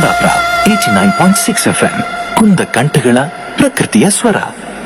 Kundapura eighty nine point six F M ಕುಂದ ಕಂಠಗಳ ಪ್ರಕೃತಿಯ ಸ್ವರ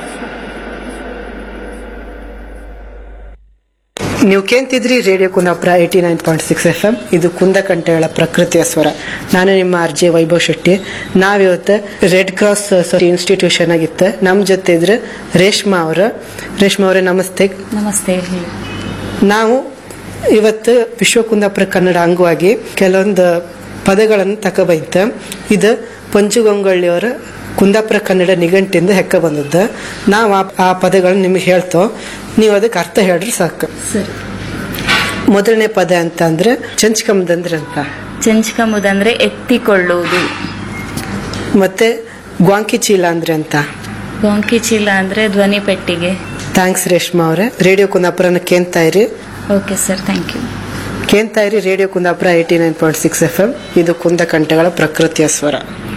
ನೀವು ಕೇಳ್ತಿದ್ರಿ radio Kundapura eighty nine point six F M ಇದು ಕುಂದಕಂಠಗಳ ಪ್ರಕೃತಿಯ ಸ್ವರ ನಾನು ನಿಮ್ಮ ಆರ್ ಜೆ ವೈಭವ್ ಶೆಟ್ಟಿ ನಾವಿವತ್ತು ರೆಡ್ ಕ್ರಾಸ್ ಇನ್ಸ್ಟಿಟ್ಯೂಷನ್ ಆಗಿತ್ತು ನಮ್ಮ ಜೊತೆ ಇದ್ರೆ ರೇಷ್ಮಾ ಅವರು ರೇಷ್ಮಾ ಅವರೇ ನಮಸ್ತೆ ನಮಸ್ತೆ ಹೇಳಿ ನಾವು ಇವತ್ತು ವಿಶ್ವ ಕುಂದಾಪುರ ಕನ್ನಡ ಅಂಗವಾಗಿ ಕೆಲವೊಂದು ಪದಗಳನ್ನು ತಕೊಬೈತ ಇದು ಪಂಚುಗಂಗೊಳ್ಳಿಯವರ ಕುಂದಾಪುರ ಕನ್ನಡ ನಿಘಂಟಿಂದ ಹೆಕ್ಕ ಬಂದದ್ದು ನಾವು ಆ- ಆ ಪದಗಳನ್ನ ನಿಮಗೆ ಹೇಳ್ತೋ ನೀವು ಅದಕ್ಕೆ ಅರ್ಥ ಹೇಳ್ರಿ ಸಾಕು ಸರಿ ಮೊದಲನೇ ಪದ ಅಂತ ಅಂದ್ರೆ ಚಂಚ್ಕಂಬದಂದ್ರೆ ಅಂತ ಚಂಚ್ಕಂಬುದಂದ್ರೆ ಎತ್ತಿಕೊಳ್ಳುವುದು ಮತ್ತೆ ಗ್ವಾಂಕಿ ಚೀಲ ಅಂದ್ರೆ ಅಂತ ಗೊಂಕಿ ಚೀಲ ಅಂದ್ರೆ ಧ್ವನಿ ಪೆಟ್ಟಿಗೆ ಥ್ಯಾಂಕ್ಸ್ ರೇಷ್ಮಾ ಅವರೇ ರೇಡಿಯೋ ಕುಂದಾಪುರನ ಕೇಳ್ತಾ ಇರಿ ಓಕೆ ಸರ್ ಥ್ಯಾಂಕ್ ಯು ಕೇಳ್ತಾ ಇರಿ radio Kundapura eighty nine point six F M ಇದು ಕುಂದ ಕಂಠಗಳ ಪ್ರಕೃತಿಯ ಸ್ವರ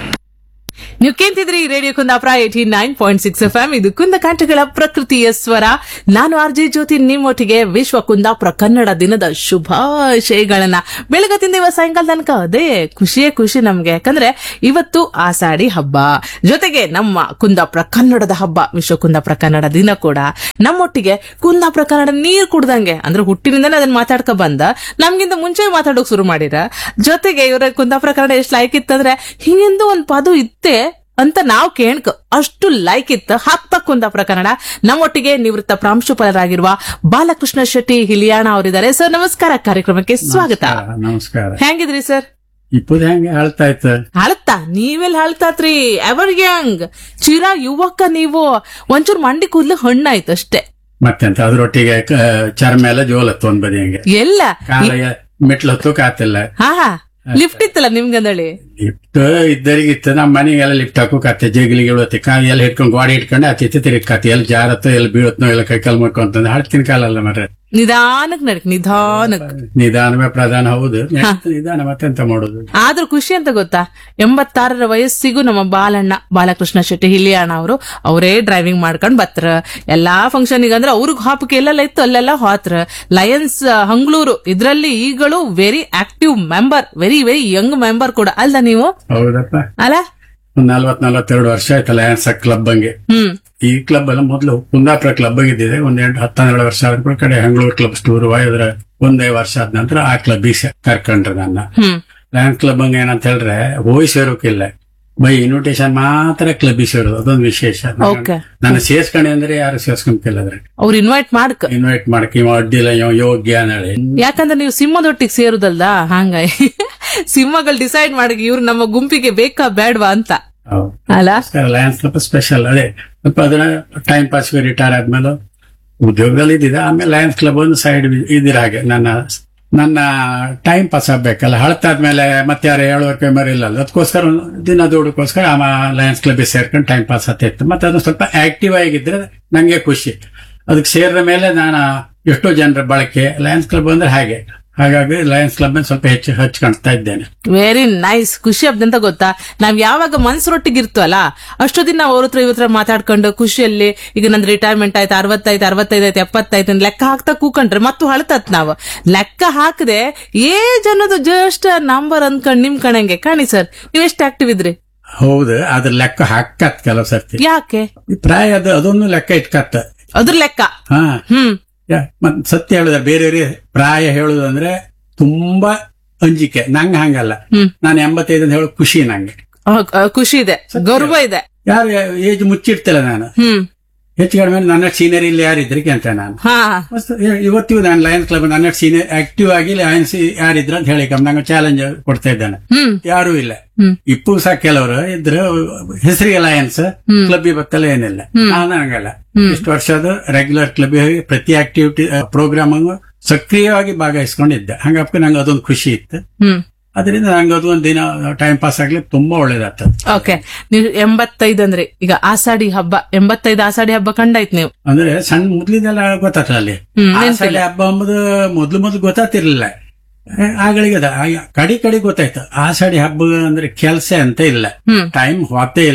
ನೀವು ಕೇಳ್ತಿದ್ರಿ radio Kundapura eighty nine point six F M ಇದು ಕುಂದ ಕಂಠಗಳ ಪ್ರಕೃತಿಯ ಸ್ವರ ನಾನು ಆರ್ ಜೆ ಜ್ಯೋತಿ ನಿಮ್ಮೊಟ್ಟಿಗೆ ವಿಶ್ವ ಕುಂದಾಪುರ ಕನ್ನಡ ದಿನದ ಶುಭಾಶಯಗಳನ್ನ ಬೆಳಗತ್ತಿಂದ ಇವತ್ತು ಸಾಯಂಕಾಲ ತನಕ ಅದೇ ಖುಷಿಯೇ ಖುಷಿ ನಮ್ಗೆ ಯಾಕಂದ್ರೆ ಇವತ್ತು ಆಷಾಢಿ ಹಬ್ಬ ಜೊತೆಗೆ ನಮ್ಮ ಕುಂದಾಪುರ ಕನ್ನಡದ ಹಬ್ಬ ವಿಶ್ವ ಕುಂದಾಪುರ ಕನ್ನಡ ದಿನ ಕೂಡ ನಮ್ಮೊಟ್ಟಿಗೆ ಕುಂದಾಪುರ ಕನ್ನಡ ನೀರ್ ಕುಡ್ದಂಗೆ ಅಂದ್ರೆ ಹುಟ್ಟಿನಿಂದನೇ ಅದನ್ನ ಮಾತಾಡ್ಕೊ ಬಂದ ನಮ್ಗಿಂತ ಮುಂಚೆ ಮಾತಾಡೋಕ್ ಶುರು ಮಾಡಿರ ಜೊತೆಗೆ ಇವರ ಕುಂದಾಪುರ ಕನ್ನಡ ಎಷ್ಟು ಲೈಕ್ ಇತ್ತಂದ್ರೆ ಹಿಂಗೆಂದು ಒಂದ್ ಪದ ಇತ್ತೆ ಅಂತ ನಾವು ಕೇಳ್ಕ ಅಷ್ಟು ಲೈಕ್ ಇತ್ತು ಹಾಕ್ತ ಕುಂದಾಪುರ ಕನ್ನಡ ನಮ್ಮೊಟ್ಟಿಗೆ ನಿವೃತ್ತ ಪ್ರಾಂಶುಪಾಲರಾಗಿರುವ ಬಾಲಕೃಷ್ಣ ಶೆಟ್ಟಿ ಹಿಲಿಯಾಣ ಅವರಿದ್ದಾರೆ ಸರ್ ನಮಸ್ಕಾರ ಕಾರ್ಯಕ್ರಮಕ್ಕೆ ಸ್ವಾಗತ ನಮಸ್ಕಾರ, ನಮಸ್ಕಾರ ಹೆಂಗಿದ್ರಿ ಸರ್ ಇಪ್ಪದ ಹೆಂಗೆ ಹೇಳ್ತಾ ಇತ್ತು ಅಳ್ತಾ ನೀವೆಲ್ಲ ಅಳ್ತಾತ್ರಿ ಎವರ್ ಯಂಗ್ ಚಿರ ಯುವಕ ನೀವು ಒಂಚೂರು ಮಂಡಿ ಕೂದ್ಲು ಹಣ್ಣಾಯ್ತು ಅಷ್ಟೇ ಮತ್ತೆಂತ ಅದ್ರೊಟ್ಟಿಗೆ ಕ- ಚರ್ಮ ಎಲ್ಲ ಜೋಲತ್ತು ಒಂದ್ ಬದಿ ಹಂಗೆ ಎಲ್ಲ ಕಾಲ ಮೆಟ್ಲು ಹತ್ತು ಕಾತಿಲ್ಲ ಹಾ ಹಾ ಲಿಫ್ಟ್ ಇತ್ತಲ್ಲ ನಿಮ್ಗಂದಳಿ ಲಿಫ್ಟ್ ಇದ್ದರಿಗಿತ್ತು ನಮ್ಮ ಮನೆಗೆಲ್ಲ ಲಿಫ್ಟ್ ಹಾಕು ಕತ್ತೆ ಜಗಲಿಗೆ ಬೀಳತ್ತೆ ಕಾ ಎಲ್ಲ ಹಿಡ್ಕೊಂಡು ಗಾಡಿ ಹಿಡ್ಕೊಂಡು ಆಚೆ ಈಚೆ ತಿರುಗಾತಿ ಎಲ್ಲಿ ಜಾರತ್ತೋ ಎಲ್ಲಿ ಬೀಳತ್ನೋ ಎಲ್ಲ ಕೈ ಕಾಲು ಮಾಡ್ಕೊಂತಂದು ಹಾಡ್ತಿನ ಕಾಲಲ್ಲ ಮರ್ರೆ ನಿಧಾನಕ್ ನಡಕ್ ನಿಧಾನಕ್ ನಿಧಾನವೇ ಪ್ರಧಾನ ಹೌದು ನೆಕ್ಸ್ಟ್ ನಿಧಾನ ಮತ್ತೆಂತ ಮಾಡೋದು ಆದ್ರೂ ಖುಷಿ ಅಂತ ಗೊತ್ತಾ ಎಂಬತ್ತಾರರ ವಯಸ್ಸಿಗೂ ನಮ್ಮ ಬಾಲಣ್ಣ ಬಾಲಕೃಷ್ಣ ಶೆಟ್ಟಿ ಹಿಲಿಯಣ್ಣ ಅವರು ಅವರೇ ಡ್ರೈವಿಂಗ್ ಮಾಡ್ಕೊಂಡ್ ಬತ್ರ ಎಲ್ಲಾ ಫಂಕ್ಷನ್ ಅಂದ್ರೆ ಅವ್ರಿಗೆ ಹಾಪಕ್ಕೆ ಎಲ್ಲೆಲ್ಲ ಇತ್ತು ಅಲ್ಲೆಲ್ಲ ಹೋತ್ರ ಲಯನ್ಸ್ ಹಂಗ್ಳೂರು ಇದ್ರಲ್ಲಿ ಈಗಳು very active member very very young member ಕೂಡ ಅಲ್ದ ನೀವು ಹೌದಪ್ಪ ಅಲ್ಲ ಒಂದ್ ನಲ್ವತ್ ನಲ್ವತ್ತೆರಡು ವರ್ಷ ಆಯ್ತಲ್ಲ ಆನ್ಸ ಕ್ಲಬ್ ಹಂಗೆ ಹ್ಮ್ ಈ ಕ್ಲಬ್ ಎಲ್ಲ ಮೊದಲು ಕುಂದಾಪುರ ಕ್ಲಬ್ ಆಗಿದ್ದಿದೆ ಒಂದ್ ಎಂಟು ಹತ್ತೆರಡು ವರ್ಷ ಆದ ಕಡೆ ಹಂಗ್ಳೂರ್ ಕ್ಲಬ್ ಟೂರ್ ಹೋದ್ರ ಒಂದೇ ವರ್ಷ ಆದ ನಂತರ ಆ ಕ್ಲಬ್ ಕರ್ಕೊಂಡ್ರೆ ನನ್ನ ಹ್ಮ್ ಲಯನ್ಸ್ ಕ್ಲಬ್ ಹಂಗೆ ಏನಂತ ಹೇಳಿದ್ರೆ ಹೋಗಿ ಸೇರೋಕಿಲ್ಲ ಬೈ ಇನ್ವಿಟೇಷನ್ ಮಾತ್ರ ಕ್ಲಬ್ ಸೇರೋದು ಅದೊಂದು ವಿಶೇಷ Okay. ನಾನು ಸೇರ್ಸ್ಕೊಂಡೆ ಅಂದ್ರೆ ಯಾರು ಸೇರ್ಸ್ಕೊಂತಿಲ್ಲ ಅದ್ರೆ ಅವ್ರು ಇನ್ವೈಟ್ ಮಾಡಕ್ ಇನ್ವೈಟ್ ಮಾಡಕ್ ಇವ ಅಡ್ಡಿಲ್ಲ ಇವ ಯೋಗ್ಯ ಅನ್ನಳಿ ಯಾಕಂದ್ರೆ ನೀವು ಸಿಂಹದೊಟ್ಟಿಗೆ ಸೇರುದಲ್ದ ಹಂಗಾಗಿ ಸಿಂಹಗಳು ಡಿಸೈಡ್ ಮಾಡಕ್ ಇವ್ರು ನಮ್ಮ ಗುಂಪಿಗೆ ಬೇಕಾ ಬೇಡ್ವಾ ಅಂತ ಅಲ್ಲ ಲಯನ್ಸ್ ಕ್ಲಬ್ ಸ್ಪೆಷಲ್ ಅದೇ ಸ್ವಲ್ಪ ಅದನ್ನ ಟೈಮ್ ಪಾಸ್ ರಿಟೈರ್ ಆದ್ಮೇಲೆ ಉದ್ಯೋಗದಲ್ಲಿ ಇದ್ದಿದೆ ಆಮೇಲೆ ಲಯನ್ಸ್ ಕ್ಲಬ್ ಒಂದು ಸೈಡ್ ಇದಿರ ಹಾಗೆ ನನ್ನ ನನ್ನ ಟೈಮ್ ಪಾಸ್ ಆಗ್ಬೇಕಲ್ಲ ಹಳತಾದ್ಮೇಲೆ ಮತ್ತೆ ಯಾರು ಹೇಳುವಕ್ಕೆ ಮರಿಲ್ಲ ಅದಕ್ಕೋಸ್ಕರ ದಿನ ದುಡ್ಕೋಸ್ಕರ ಆ ಲಯನ್ಸ್ ಕ್ಲಬ್ ಸೇರ್ಕೊಂಡು ಟೈಮ್ ಪಾಸ್ ಆಗ್ತಿತ್ತು ಮತ್ತೆ ಅದನ್ನ ಸ್ವಲ್ಪ ಆಕ್ಟಿವ್ ಆಗಿದ್ರೆ ನಂಗೆ ಖುಷಿ ಅದಕ್ಕೆ ಸೇರಿದ ಮೇಲೆ ನಾನು ಎಷ್ಟೋ ಜನರ ಬಳಕೆ ಲಯನ್ಸ್ ಕ್ಲಬ್ ಅಂದ್ರೆ ಹಾಗೆ ಹಾಗಾಗಿ ಲಯನ್ಸ್ ಕ್ಲಬ್ ಸ್ವಲ್ಪ ಹೆಚ್ಚು ಹಚ್ಕೊಳ್ತಾ ಇದ್ದೇನೆ ವೆರಿ ನೈಸ್ ಖುಷಿ ಅಂತ ಗೊತ್ತಾ ನಾವ್ ಯಾವಾಗ ಮನ್ಸರೊಟ್ಟಿಗೆ ಇರ್ತವಲ್ಲ ಅಷ್ಟು ದಿನ ಅವ್ರ ಹತ್ರ ಇವ್ರ ಹತ್ರ ಮಾತಾಡ್ಕೊಂಡು ಖುಷಿಯಲ್ಲಿ ಈಗ ನಂದು ರಿಟೈರ್ಮೆಂಟ್ ಆಯ್ತು ಅರವತ್ತೈದು ಅರವತ್ತೈದು ಆಯ್ತು ಎಪ್ಪತ್ತೈದು ಅಂತ ಲೆಕ್ಕ ಹಾಕ್ತಾ ಕೂಕೊಂಡ್ರೆ ಮತ್ತು ಹಳತತ್ ನಾವು ಲೆಕ್ಕ ಹಾಕದೆ ಏಜ್ ಅನ್ನೋದು ಜಸ್ಟ್ ನಂಬರ್ ಅಂದ್ಕೊಂಡ್ ನಿಮ್ ಕಣಂಗೆ ಕಾಣಿ ಸರ್ ನೀವ್ ಎಷ್ಟು ಆಕ್ಟಿವ್ ಇದ್ರಿ ಹೌದು ಅದ್ರ ಲೆಕ್ಕ ಹಾಕತ್ ಕೆಲವು ಸರ್ತಿ ಯಾಕೆ ಈ ಪ್ರಾಯ ಅದು ಅದೊಂದು ಲೆಕ್ಕ ಇಟ್ಕತ್ತ ಅದ್ರ ಲೆಕ್ಕ ಹಾ ಹ್ಮ್ ಯಾ- ಮತ್ ಸತ್ಯ ಹೇಳಿದ್ರೆ ಬೇರೆಯವ್ರಿಗೆ ಪ್ರಾಯ ಹೇಳುದಂದ್ರೆ ತುಂಬಾ ಅಂಜಿಕೆ ನಂಗೆ ಹಂಗಲ್ಲ ಹ್ಮ್. ನಾನು ಎಂಬತ್ತೈದು ಅಂತ ಹೇಳೋ ಖುಷಿ ನಂಗೆ ಆ, ಆ, ಖುಷಿ ಇದೆ ಗೌರವ ಇದೆ ಯಾರು ಏಜ್ ಮುಚ್ಚಿಡ್ತಿಲ್ಲ ನಾನು ಹ್ಮ್ ಹೆಚ್ಚು ಕಡಿಮೆ ನನ್ನ ಸೀನಿಯರ್ ಇಲ್ಲಿ ಯಾರಿದ್ರಿಗೆ ಅಂತ ನಾನು ಹಾ ಮಸ್ತ್ ಇ- ಇವತ್ತಿಗೂ ನಾನು ಲಯನ್ಸ್ ಕ್ಲಬ್ ನನ್ನ ಸೀನಿಯರ್ ಆಕ್ಟಿವ್ ಆಗಿ ಲಯನ್ಸ್ ಯಾರಿದ್ರ ಅಂತ ಹೇಳಿ ನಂಗೆ ಚಾಲೆಂಜ್ ಕೊಡ್ತಾ ಇದ್ದಾನೆ ಹ್ಮ್ ಯಾರೂ ಇಲ್ಲ ಹ್ಮ್. ಇಪ್ಪು ಸಹ ಕೆಲವರು ಇದ್ರೆ ಹೆಸರಿಗೆ ಲಯನ್ಸ್ ಕ್ಲಬ್ ಬತ್ತಲ್ಲ ಏನಿಲ್ಲ ನಾನು ಹಂಗಲ್ಲ ಇಷ್ಟು ವರ್ಷದ ರೆಗ್ಯುಲರ್ ಕ್ಲಬ್ ಪ್ರತಿ ಆಕ್ಟಿವಿಟಿ ಪ್ರೋಗ್ರಾಮ್ ಸಕ್ರಿಯವಾಗಿ ಭಾಗವಹಿಸ್ಕೊಂಡಿದ್ದೆ ಹಂಗಪ್ಪ ನಂಗೆ ಅದೊಂದು ಖುಷಿ ಇತ್ತು ಹ್ಮ್ ಅದರಿಂದ ನಂಗೆ ಅದೊಂದು ದಿನ ಟೈಮ್ ಪಾಸ್ ಆಗ್ಲಿ ತುಂಬಾ ಒಳ್ಳೇದಾಗ್ತದೆ ಓಕೆ ನೀವು ಎಂಬತ್ತೈದು ಅಂದ್ರೆ ಈಗ ಆಷಾಢಿ ಹಬ್ಬ ಎಂಬತ್ತೈದು ಆಷಾಢಿ ಹಬ್ಬ ಕಂಡಾಯ್ತು ನೀವು ಅಂದ್ರೆ ಸಣ್ಣ ಮೊದ್ಲಿದೆಲ್ಲ ಗೊತ್ತಾಗ್ತದೆ ಅಲ್ಲಿ ಹ್ಮ್, ಆಷಾಢಿ ಹಬ್ಬ ಅಂಬುದು ಮೊದ್ಲು ಮೊದ್ಲು ಗೊತ್ತಾತಿರ್ಲಿಲ್ಲ ಆ, ಆಗಳಿಗೆ ಅದ ಆ, ಕಡಿ ಕಡಿ ಗೊತ್ತಾಯ್ತು ಆಷಾಢಿ ಹಬ್ಬ ಅಂದ್ರೆ ಕೆಲಸ ಅಂತ ಇಲ್ಲ ಹ್ಮ್. ಟೈಮ್ ಹೊತ್ತೇ ಇಲ್ಲ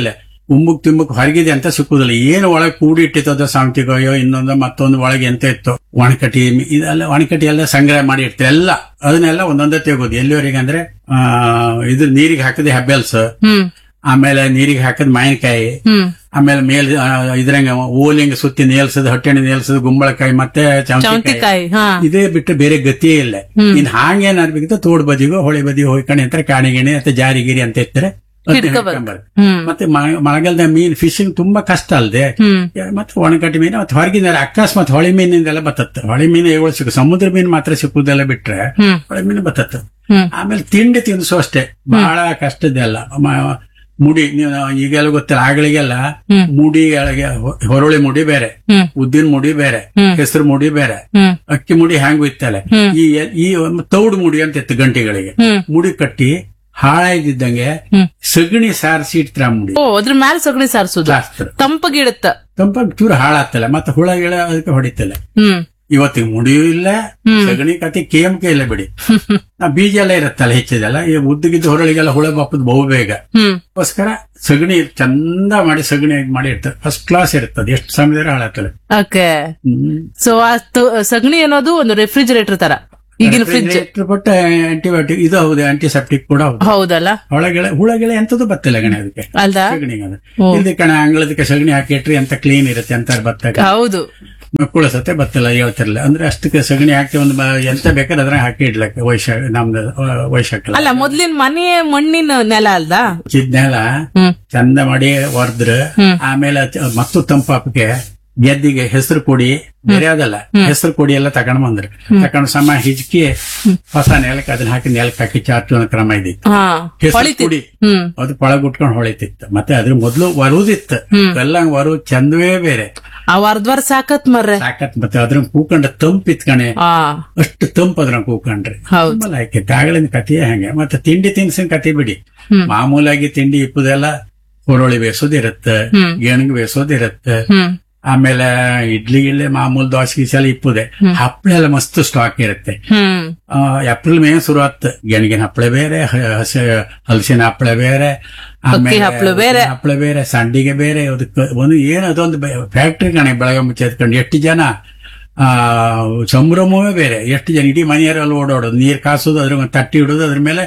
ಉಮ್ಮುಕ್ ತಿಮ್ಮುಕ್ ಹೊರಗಿದೆ ಅಂತ ಸಿಕ್ಕುದಿಲ್ಲ ಏನು ಒಳಗೆ ಕೂಡಿಟ್ಟಿತ್ತದ ಸಾಂತಿಗೋಯೋ ಇನ್ನೊಂದು ಮತ್ತೊಂದು ಒಳಗೆ ಎಂತ ಇತ್ತು ಒಣಕಟಿ ಇದೆಲ್ಲ ಒಣಕಟಿ ಎಲ್ಲ ಸಂಗ್ರಹ ಮಾಡಿ ಇಡ್ತಾರೆ ಎಲ್ಲ ಅದನ್ನೆಲ್ಲ ಒಂದೊಂದೇ ತೆಗೋದು ಎಲ್ಲಿವರೆಗೆ ಅಂದ್ರೆ ಆ ಇದು ನೀರಿಗೆ ಹಾಕಿದ ಹೆಬ್ಬೆಲ್ಸ್ ಹ್ಮ್ ಆಮೇಲೆ ನೀರಿಗೆ ಹಾಕಿದ ಮಾವಿನಕಾಯಿ ಹ್ಮ್ ಆಮೇಲೆ ಮೇಲ್ ಆ, ಇದ್ರಂಗ ಓಲಿಂಗ ಸುತ್ತಿ ನೇಲ್ಸದ್ ಹೊಟ್ಟೆಣ್ಣೆ ನೇಲ್ಸದ್ ಗುಂಬಳಕಾಯಿ ಮತ್ತೆ ಚೌಂತಿಕಾಯಿ ಚೌಂತಿಕಾಯಿ ಹಾ ಇದೇ ಬಿಟ್ಟು ಬೇರೆ ಗತಿಯೇ ಇಲ್ಲ ಇನ್ ಹಾಗೇನಾಗ್ಬೇಕಿತ್ತು ತೋಡ್ ಬದಿಗೋ ಹೊಳೆ ಬದಿಗೋ ಹೋಯ್ಕೊಂಡು ಅಂತ ಕಾಣಿಗಿಣಿ ಅಥವಾ ಜಾರಿಗಿರಿ ಅಂತ ಇರ್ತಾರೆ ಅದ್ನ ಹಿಡ್ಕೊಬಾರ್ದು. ಹಿಡ್ಕೊಂಬಾರ್ದು. ಹ್ಮ್ ಮತ್ತೆ ಮ- ಮಳೆಗಾಲದ ಮೀನ್ ಫಿಶಿಂಗ್ ತುಂಬಾ ಕಷ್ಟ ಅಲ್ದೆ ಹ್ಮ್ ಮತ್ತೆ ಒಣಕಟ್ಟಿ ಮೀನು ಮತ್ತೆ ಹೊರಗಿನ ಅಕಸ್ಮಾತ್ ಹೊಳೆ ಮೀನಿಂದೆಲ್ಲ ಬತ್ತತ್ತೆ ಹೊಳೆ ಮೀನು ಇವುಗಳು ಸಿಕ್ಕ ಸಮುದ್ರ ಮೀನು ಮಾತ್ರ ಸಿಕ್ಕುದೆಲ್ಲ ಬಿಟ್ರೆ ಹ್ಮ್ ಹೊಳೆ ಮೀನು ಬತ್ತತ್ತೆ ಹ್ಮ್ ಆಮೇಲೆ ತಿಂಡಿ ತಿನಿಸು ಅಷ್ಟೇ ಬಹಳ ಕಷ್ಟದ್ದೆಲ್ಲ ಮ- ಮುಡಿ ನೀವು ಈಗೆಲ್ಲ ಗೊತ್ತಿಲ್ಲ ಆಗಳಿಗೆಲ್ಲ ಹ್ಮ್. ಮುಡಿಗಳಿಗೆ ಹೊ- ಹೊರಳಿ ಮುಡಿ ಬೇರೆ ಹ್ಮ್ ಉದ್ದಿನ ಮುಡಿ ಬೇರೆ ಹ್ಮ್. ಹೆಸರು ಮುಡಿ ಬೇರೆ ಹ್ಮ್ ಅಕ್ಕಿ ಮುಡಿ ಹ್ಯಾಂಗು ಇತ್ತಲ್ಲ ಹ್ಮ್. ಈ ಈ ಒಂದು ತೌಡು ಮುಡಿ ಅಂತ ಇತ್ತು ಗಂಟೆಗಳಿಗೆ ಹ್ಮ್ ಮುಡಿ ಕಟ್ಟಿ ಹಾಳಾಗಿದ್ದಂಗೆ ಹ್ಮ್. ಸಗಣಿ ಸಾರಿಸಿ ಇಡ್ತಾರ ಮುಡಿ ಓ ಅದ್ರ ಮ್ಯಾಲ ಸಗಣಿ ಸಾರಿಸುದು ಜಾಸ್ತಿ ತಂಪಗಿಡುತ್ತ ತಂಪಾಗಿ ಚೂರು ಹಾಳಾಗ್ತಲ್ಲ ಮತ್ತೆ ಹುಳ ಗಿಳ ಅದಕ್ಕೆ ಹೊಡಿತಲ್ಲ ಹ್ಮ್ ಇವತ್ತಿಗೆ ಮುಡಿಯೂ ಇಲ್ಲ ಸಗಣಿ ಕತೆ ಕೇಮಕೆ ಇಲ್ಲ ಬಿಡಿ ಆ ಬೀಜ ಎಲ್ಲ ಇರುತ್ತಲ್ಲ ಹೆಚ್ಚಿದೆಲ್ಲ ಈ ಉದ್ದಗಿದ್ದ ಹೊರಳಿಗೆಲ್ಲ ಹುಳ ಬಾಪದ್ ಬಹು ಬೇಗ ಹ್ಮ್ ಅದಕ್ಕೋಸ್ಕರ ಸಗಣಿ ಚಂದ ಮಾಡಿ ಸಗಣಿ ಮಾಡಿ ಇರ್ತದೆ ಫಸ್ಟ್ ಕ್ಲಾಸ್ ಇರ್ತದೆ ಎಷ್ಟು ಸಮಯದಲ್ಲಿ ಹಾಳಾಗ್ತದೆ ಓಕೆ ಹ್ಮ್ ಸೊ ಆ ತ- ಸಗಣಿ ಅನ್ನೋದು ಒಂದು ರೆಫ್ರಿಜರೇಟರ್ ತರ ಈಗಿನ ಫ್ರಿಡ್ಜ್ Refrigerator ಬಟ್ ಆಂಟಿಬಯೋಟಿಕ್ ಇದು ಹೌದು ಆಂಟಿಸೆಪ್ಟಿಕ್ ಕೂಡ ಹೌದು ಹೌದಲ್ಲ ಒಳಗೆಳೆ ಹುಳಗೆಳೆ ಎಂತದ್ದು ಬತ್ತಿಲ್ಲ ಗಣೆ ಅದಕ್ಕೆ ಅಲ್ದಾ ಸಗಣಿಗೆ ಅದು ಓ. ಇಲ್ಲಿ ಕಣ ಅಂಗಳದಕ್ಕೆ ಸಗಣಿ ಹಾಕಿಟ್ರಿ ಅಂತ ಕ್ಲೀನ್ ಇರುತ್ತೆ ಅಂತ ಬತ್ತಾಗ ಹೌದು ಮಕ್ಕಳು ಸತೆ ಬತ್ತಿಲ್ಲ ಹೇಳ್ತಿರ್ಲಿಲ್ಲ ಅಂದ್ರೆ ಅಷ್ಟಕ್ಕೆ ಸಗಣಿ ಹಾಕಿ ಒಂದು ಬ- ಎಂತ ಬೇಕಾದ್ರೆ ಅದ್ರ ಹಾಕಿ ಇಡ್ಲಕ್ಕೆ ವೈಶಾಖ ನಮ್ದು ವೈಶಾಖ ಅಲ್ಲ ಮೊದ್ಲಿನ ಮನೆ ಮಣ್ಣಿನ ನೆಲ ಅಲ್ದಾ ಚಿದ್ನೆಲ್ಲ ಹ್ಮ್ ಚಂದ ಮಾಡಿ ಹೊರದ್ರ ಆಮೇಲೆ ಚ- ಮತ್ತು ತಂಪಾಪಕ್ಕೆ ಗೆದ್ದಿಗೆ ಹೆಸರು ಕೊಡಿ ಬೇರೆ ಅದಲ್ಲ ಹೆಸರು ಕೊಡಿ ಎಲ್ಲ ತಗೊಂಡ್ ಬಂದ್ರು ತಗೊಂಡು ಸಮ ಹಿಜ್ಕಿ ಹೊಸ ನೆಲಕ್ಕೆ ಅದನ್ನ ಹಾಕಿ ನೆಲಕ್ಕೆ ಹಾಕಿ ಚಾಚು ಅನ್ನೋ ಕ್ರಮ ಇದ್ದಿತ್ತು ಹಾ ಹೆಸರು ಹೊಳಿತಿ ಕುಡಿ ಹ್ಮ್ ಅದು ಪಳಗುಟ್ಕೊಂಡು ಹೊಳಿತಿತ್ತು ಮತ್ತೆ ಅದ್ರ ಮೊದ್ಲು ವರುದಿತ್ತು ಎಲ್ಲ ವರು ಚಂದವೇ ಬೇರೆ ಅವ್ ಅರ್ಧ ವರ್ಷ ಸಾಕತ್ ಮರ್ರೆ ಸಾಕತ್ ಮತ್ತೆ ಅದ್ರ ಕೂಕೊಂಡ ತಂಪ್ ಇತ್ಕಣೆ ಆ ಅಷ್ಟು ತಂಪ್ ಅದ್ರ ಕೂಕೊಂಡ್ರಿ ಹೌದು ತುಂಬಾ ಲೈಕ್ ಗಾಗಳಿನ ಕಥೆಯೇ ಹಂಗೆ ಮತ್ತೆ ತಿಂಡಿ ತಿನಿಸಿನ ಕತೆ ಬಿಡಿ ಮಾಮೂಲಾಗಿ ತಿಂಡಿ ಇಪ್ಪದೆಲ್ಲ ಹುರುಳಿ ಬೇಸೋದಿರುತ್ತೆ ಹ್ಮ್. ಗೆಣಗ್ ಬೇಸೋದಿರುತ್ತೆ ಹ್ಮ್ ಆಮೇಲೆ ಇಡ್ಲಿ ಗಿಡ್ಲಿ ಮಾಮೂಲ್ ದೋಸೆ ಗೀಸೆ ಎಲ್ಲ ಇಪ್ಪುದೆ ಹಪ್ಪಳ ಎಲ್ಲ ಮಸ್ತ್ ಸ್ಟಾಕ್ ಇರುತ್ತೆ ಹ್ಮ್ ಆ, ಏಪ್ರಿಲ್ ಮೇ ಶುರು ಆತ್ ಗೆಣಗಿನ ಹಪ್ಪಳ ಬೇರೆ ಹ- ಹಸಿ ಹಲಸಿನ ಹಪ್ಪಳ ಬೇರೆ ಅಕ್ಕಿ ಹಪ್ಳ ಬೇರೆ. ಹಪ್ಪಳ ಬೇರೆ ಸಂಡಿಗೆ ಬೇರೆ ಅದಕ್ಕೆ ಒಂದು ಏನು ಅದೊಂದು ಫ್ಯಾಕ್ಟ್ರಿ ಕಣೆ ಬೆಳಗ್ಗೆ ಮುಚ್ಚೆ ಎತ್ಕೊಂಡು ಎಷ್ಟು ಜನ ಆ ಸಂಭ್ರಮವೇ ಬೇರೆ ಎಷ್ಟು ಜನ ಇಡೀ ಮನೆಯವರಲ್ಲಿ ಓಡಾಡೋದು ನೀರ್ ಕಾಸೋದು ಅದ್ರ ಮೇಲೆ ತಟ್ಟಿ ಇಡೋದು ಅದ್ರ ಮೇಲೆ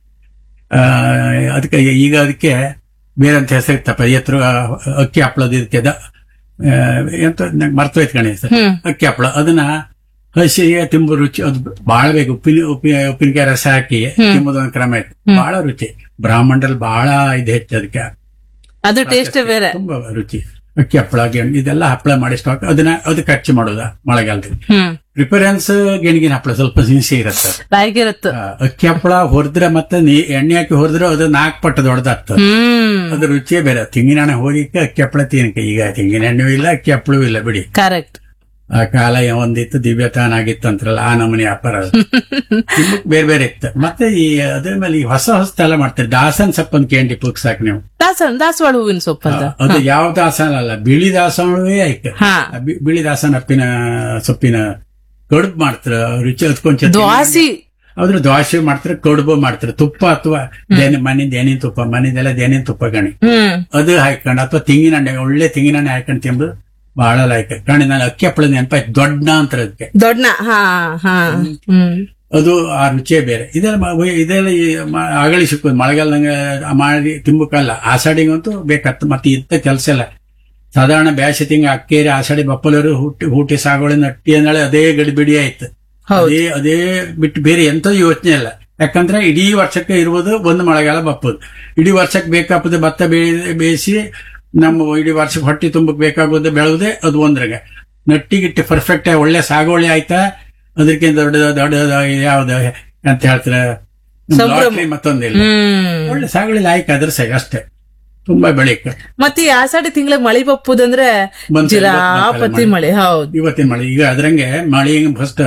ಆ ಅದಕ್ಕೆ ಈಗ ಅದಕ್ಕೆ ಬೇರೆ ಅಂತ ಹೆಸರು ಇತ್ತಪ್ಪ ಎತ್ತರ ಅಕ್ಕಿ ಹಪ್ಪಳದ ಇದಕ್ಕೆ ದ- ಆ, ಎಂತ ನಂಗೆ ಮರ್ತೋಯ್ತು ಕಣೆ ಹೆಸರು. ಹ್ಮ್. ಅಕ್ಕಿ ಹಪ್ಪಳ ಅದನ್ನ ಹಸಿಗೆ ತುಂಬ ರುಚಿ ಅದು ಬಹಳ ಬೇಕು ಉಪ್ಪಿನ ಉಪ್ಪಿ ಉಪ್ಪಿನಕಾಯಿ ರಸ ಹಾಕಿ ತಿಂಬುದೊಂದು ಕ್ರಮ ಇತ್ತು ಬಹಳ ರುಚಿ ಬ್ರಾಹ್ಮಣರಲ್ಲಿ ಬಹಳ ಇದು ಹೆಚ್ಚು ಅದಕ್ಕೆ ಅದು ಟೇಸ್ಟ್ ಬೇರೆ ತುಂಬಾ ರುಚಿ ಅಕ್ಕಿ ಹಪ್ಪಳ ಗೆಣ್ ಇದೆಲ್ಲ ಹಪ್ಪಳ ಮಾಡಿ ಸ್ಟಾಕ್ ಅದನ್ನ ಅದಕ್ಕೆ ಖರ್ಚು ಮಾಡೋದ ಮಳೆಗಾಲದಲ್ಲಿ ಹ್ಮ್ ಪ್ರಿಫರೆನ್ಸ್ ಗೆಣಗಿನ ಹಪ್ಪಳ ಸ್ವಲ್ಪ ಸಿನ್ಸಿ ಇರುತ್ತೆ ಬಾಯಿಗಿರತ್ತು ಆ, ಅಕ್ಕಿ ಹಪ್ಪಳ ಹೊರದ್ರೆ ಮತ್ತೆ ನೀ ಎಣ್ಣೆ ಹಾಕಿ ಹೊರದ್ರೆ ಅದು ನಾಲ್ಕು ಪಟ್ಟು ದೊಡ್ಡದಾಗ್ತದೆ ಹ್ಮ್ ಅದ್ರ ರುಚಿಯೇ ಬೇರೆ ತೆಂಗಿನ ಎಣ್ಣೆ ಹೋಗಿಕ್ಕೆ ಅಕ್ಕಿ ಹಪ್ಪಳ ತಿನ್ನಕ್ಕೆ ಈಗ ತೆಂಗಿನ ಎಣ್ಣೆಯೂ ಇಲ್ಲ ಅಕ್ಕಿ ಹಪ್ಪಳೂ ಇಲ್ಲ ಬಿಡಿ ಕರೆಕ್ಟ್ ಆ ಕಾಲ ಒಂದಿತ್ತು ದಿವ್ಯತಾನ ಆಗಿತ್ತು ಅಂತಾರಲ್ಲ ಆ ನಮೂನಿ ವ್ಯಾಪಾರ ಅದು. ತಿನ್ನಕ್ ಬೇರೆ ಬೇರೆ ಇತ್ತು ಮತ್ತೆ ಈ ಅದ್ರ ಮೇಲೆ ಈ ಹೊಸ ಹೊಸತೆಲ್ಲ ಮಾಡ್ತಾರೆ ದಾಸನ್ ಸಪ್ಪನ್ ಕೇಂಡಿ ಪುಕ್ ಸಾಕು ನೀವು ದಾಸ ದಾಸವಾಳ ಹೂವಿನ ಸೊಪ್ಪಂತ ಅದು ಯಾವ ದಾಸನ ಅಲ್ಲ ಬಿಳಿ ದಾಸವೇ ಐತೆ ಹಾ ಆ ಬಿ- ಬಿಳಿ ದಾಸನ ಅಪ್ಪಿನ ಸೊಪ್ಪಿನ ಕಡುಬು ಮಾಡ್ತಾರ ರುಚಿ ಹತ್ಕೊಂಡ್ ದ್ವಾಸಿ ಅದ್ರ ದ್ವಾಸೆ ಮಾಡ್ತಾರೆ ಕಡುಬು ಮಾಡ್ತಾರೆ ತುಪ್ಪ ಅಥವಾ ದೇನಿ ಮನೆ ದೇನಿನ ತುಪ್ಪ ಮನೆದೆಲ್ಲ ದೇನಿನ ತುಪ್ಪ ಗಣಿ ಹ್ಮ್ ಅದು ಹಾಕೊಂಡು ಅಥವಾ ತೆಂಗಿನ ಎಣ್ಣೆ ಒಳ್ಳೆ ತೆಂಗಿನ ಎಣ್ಣೆ ಹಾಕೊಂಡು ತಿಂಬುದು ಬಹಳ ಲೈಕ್ ಕಣಿ ನಾನು ಅಕ್ಕಿ ಹಪ್ಪಳದ ನೆನಪಾಯ್ತು ದೊಡ್ಡ ಅಂತಾರೆ ಅದಕ್ಕೆ ದೊಡ್ಡ ಹಾ ಹಾ ಹ್ಮ್ ಅದು ಆ ರುಚಿಯೇ ಬೇರೆ ಇದೆಲ್ಲ ಮ- ಇದೆಲ್ಲ ಈ ಮ- ಅಗಳಿ ಸಿಕ್ಕೋದು ಮಳೆಗಾಲದಂಗ ಮಾಡಿ ತಿಂಬಕ್ಕಲ್ಲ ಆಷಾಢಿಗಂತೂ ಬೇಕತ್ತು ಮತ್ತೆ ಇತ್ತ ಕೆಲಸ ಇಲ್ಲ ಸಾಧಾರಣ ಬ್ಯಾಸಿ ತಿಂಗ ಅಕ್ಕೇರಿ ಆಷಾಢಿ ಬಪ್ಪಲರು ಹುಟ್ಟಿ ಹೂಟಿ ಸಾಗುವಳಿ ನಟ್ಟಿ ಅಂದಳೆ ಅದೇ ಗಡಿಬಿಡಿ ಆಯ್ತು ಹೌದು. ಅದೇ ಅದೇ ಬಿಟ್ಟು ಬೇರೆ ಎಂತ ಯೋಚನೆ ಇಲ್ಲ ಯಾಕಂದ್ರೆ ಇಡೀ ವರ್ಷಕ್ಕೆ ಇರುವುದು ಒಂದು ಮಳೆಗಾಲ ಬಪ್ಪದು ಇಡೀ ವರ್ಷಕ್ಕೆ ಬೇಕಾಪದ ಭತ್ತ ಬೇ- ಬೇಯಿಸಿ ನಮ್ಮ ಇಡೀ ವರ್ಷಕ್ಕೆ ಹೊಟ್ಟಿ ತುಂಬಕ್ ಬೇಕಾಗೋದು ಬೆಳೆದೇ ಅದು ಒಂದ್ರಾಗ ನಟ್ಟಿಗಿಟ್ಟು ಪರ್ಫೆಕ್ಟ್ ಒಳ್ಳೆ ಸಾಗುವಳಿ ಆಯ್ತಾ ಅದಕ್ಕಿಂತ ದೊಡ್ಡ ದೊಡ್ಡ ಯಾವ್ದು ಅಂತ ಹೇಳ್ತಾರೆ ಸಂಭ್ರಮ. lottery ಮತ್ತೊಂದಿಲ್ಲ ಹ್ಮ್ ಒಳ್ಳೆ ಸಾಗುವಳಿ ಆಯ್ಕೆ ಅದ್ರ ಸೈ ಅಷ್ಟೇ ತುಂಬಾ ಬೆಳಿಕ ಮತ್ತೆ ಈ ಆಷಾಢಿ ತಿಂಗಳಿಗೆ ಮಳಿ ಬಪ್ಪುದಂದ್ರೆ ಬಂತು, ಜಿರಾಪತಿ ಬಂತಲ್ಲ ಮಳೆ ಹೌದು ಇವತ್ತಿನ ಮಳೆ ಈಗ ಅದ್ರಂಗೆ ಮಳೆ ಫಸ್ಟ್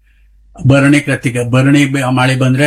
ಭರಣಿ ಕೃತಿಕ ಭರಣಿ ಬ- ಮಳೆ ಬಂದ್ರೆ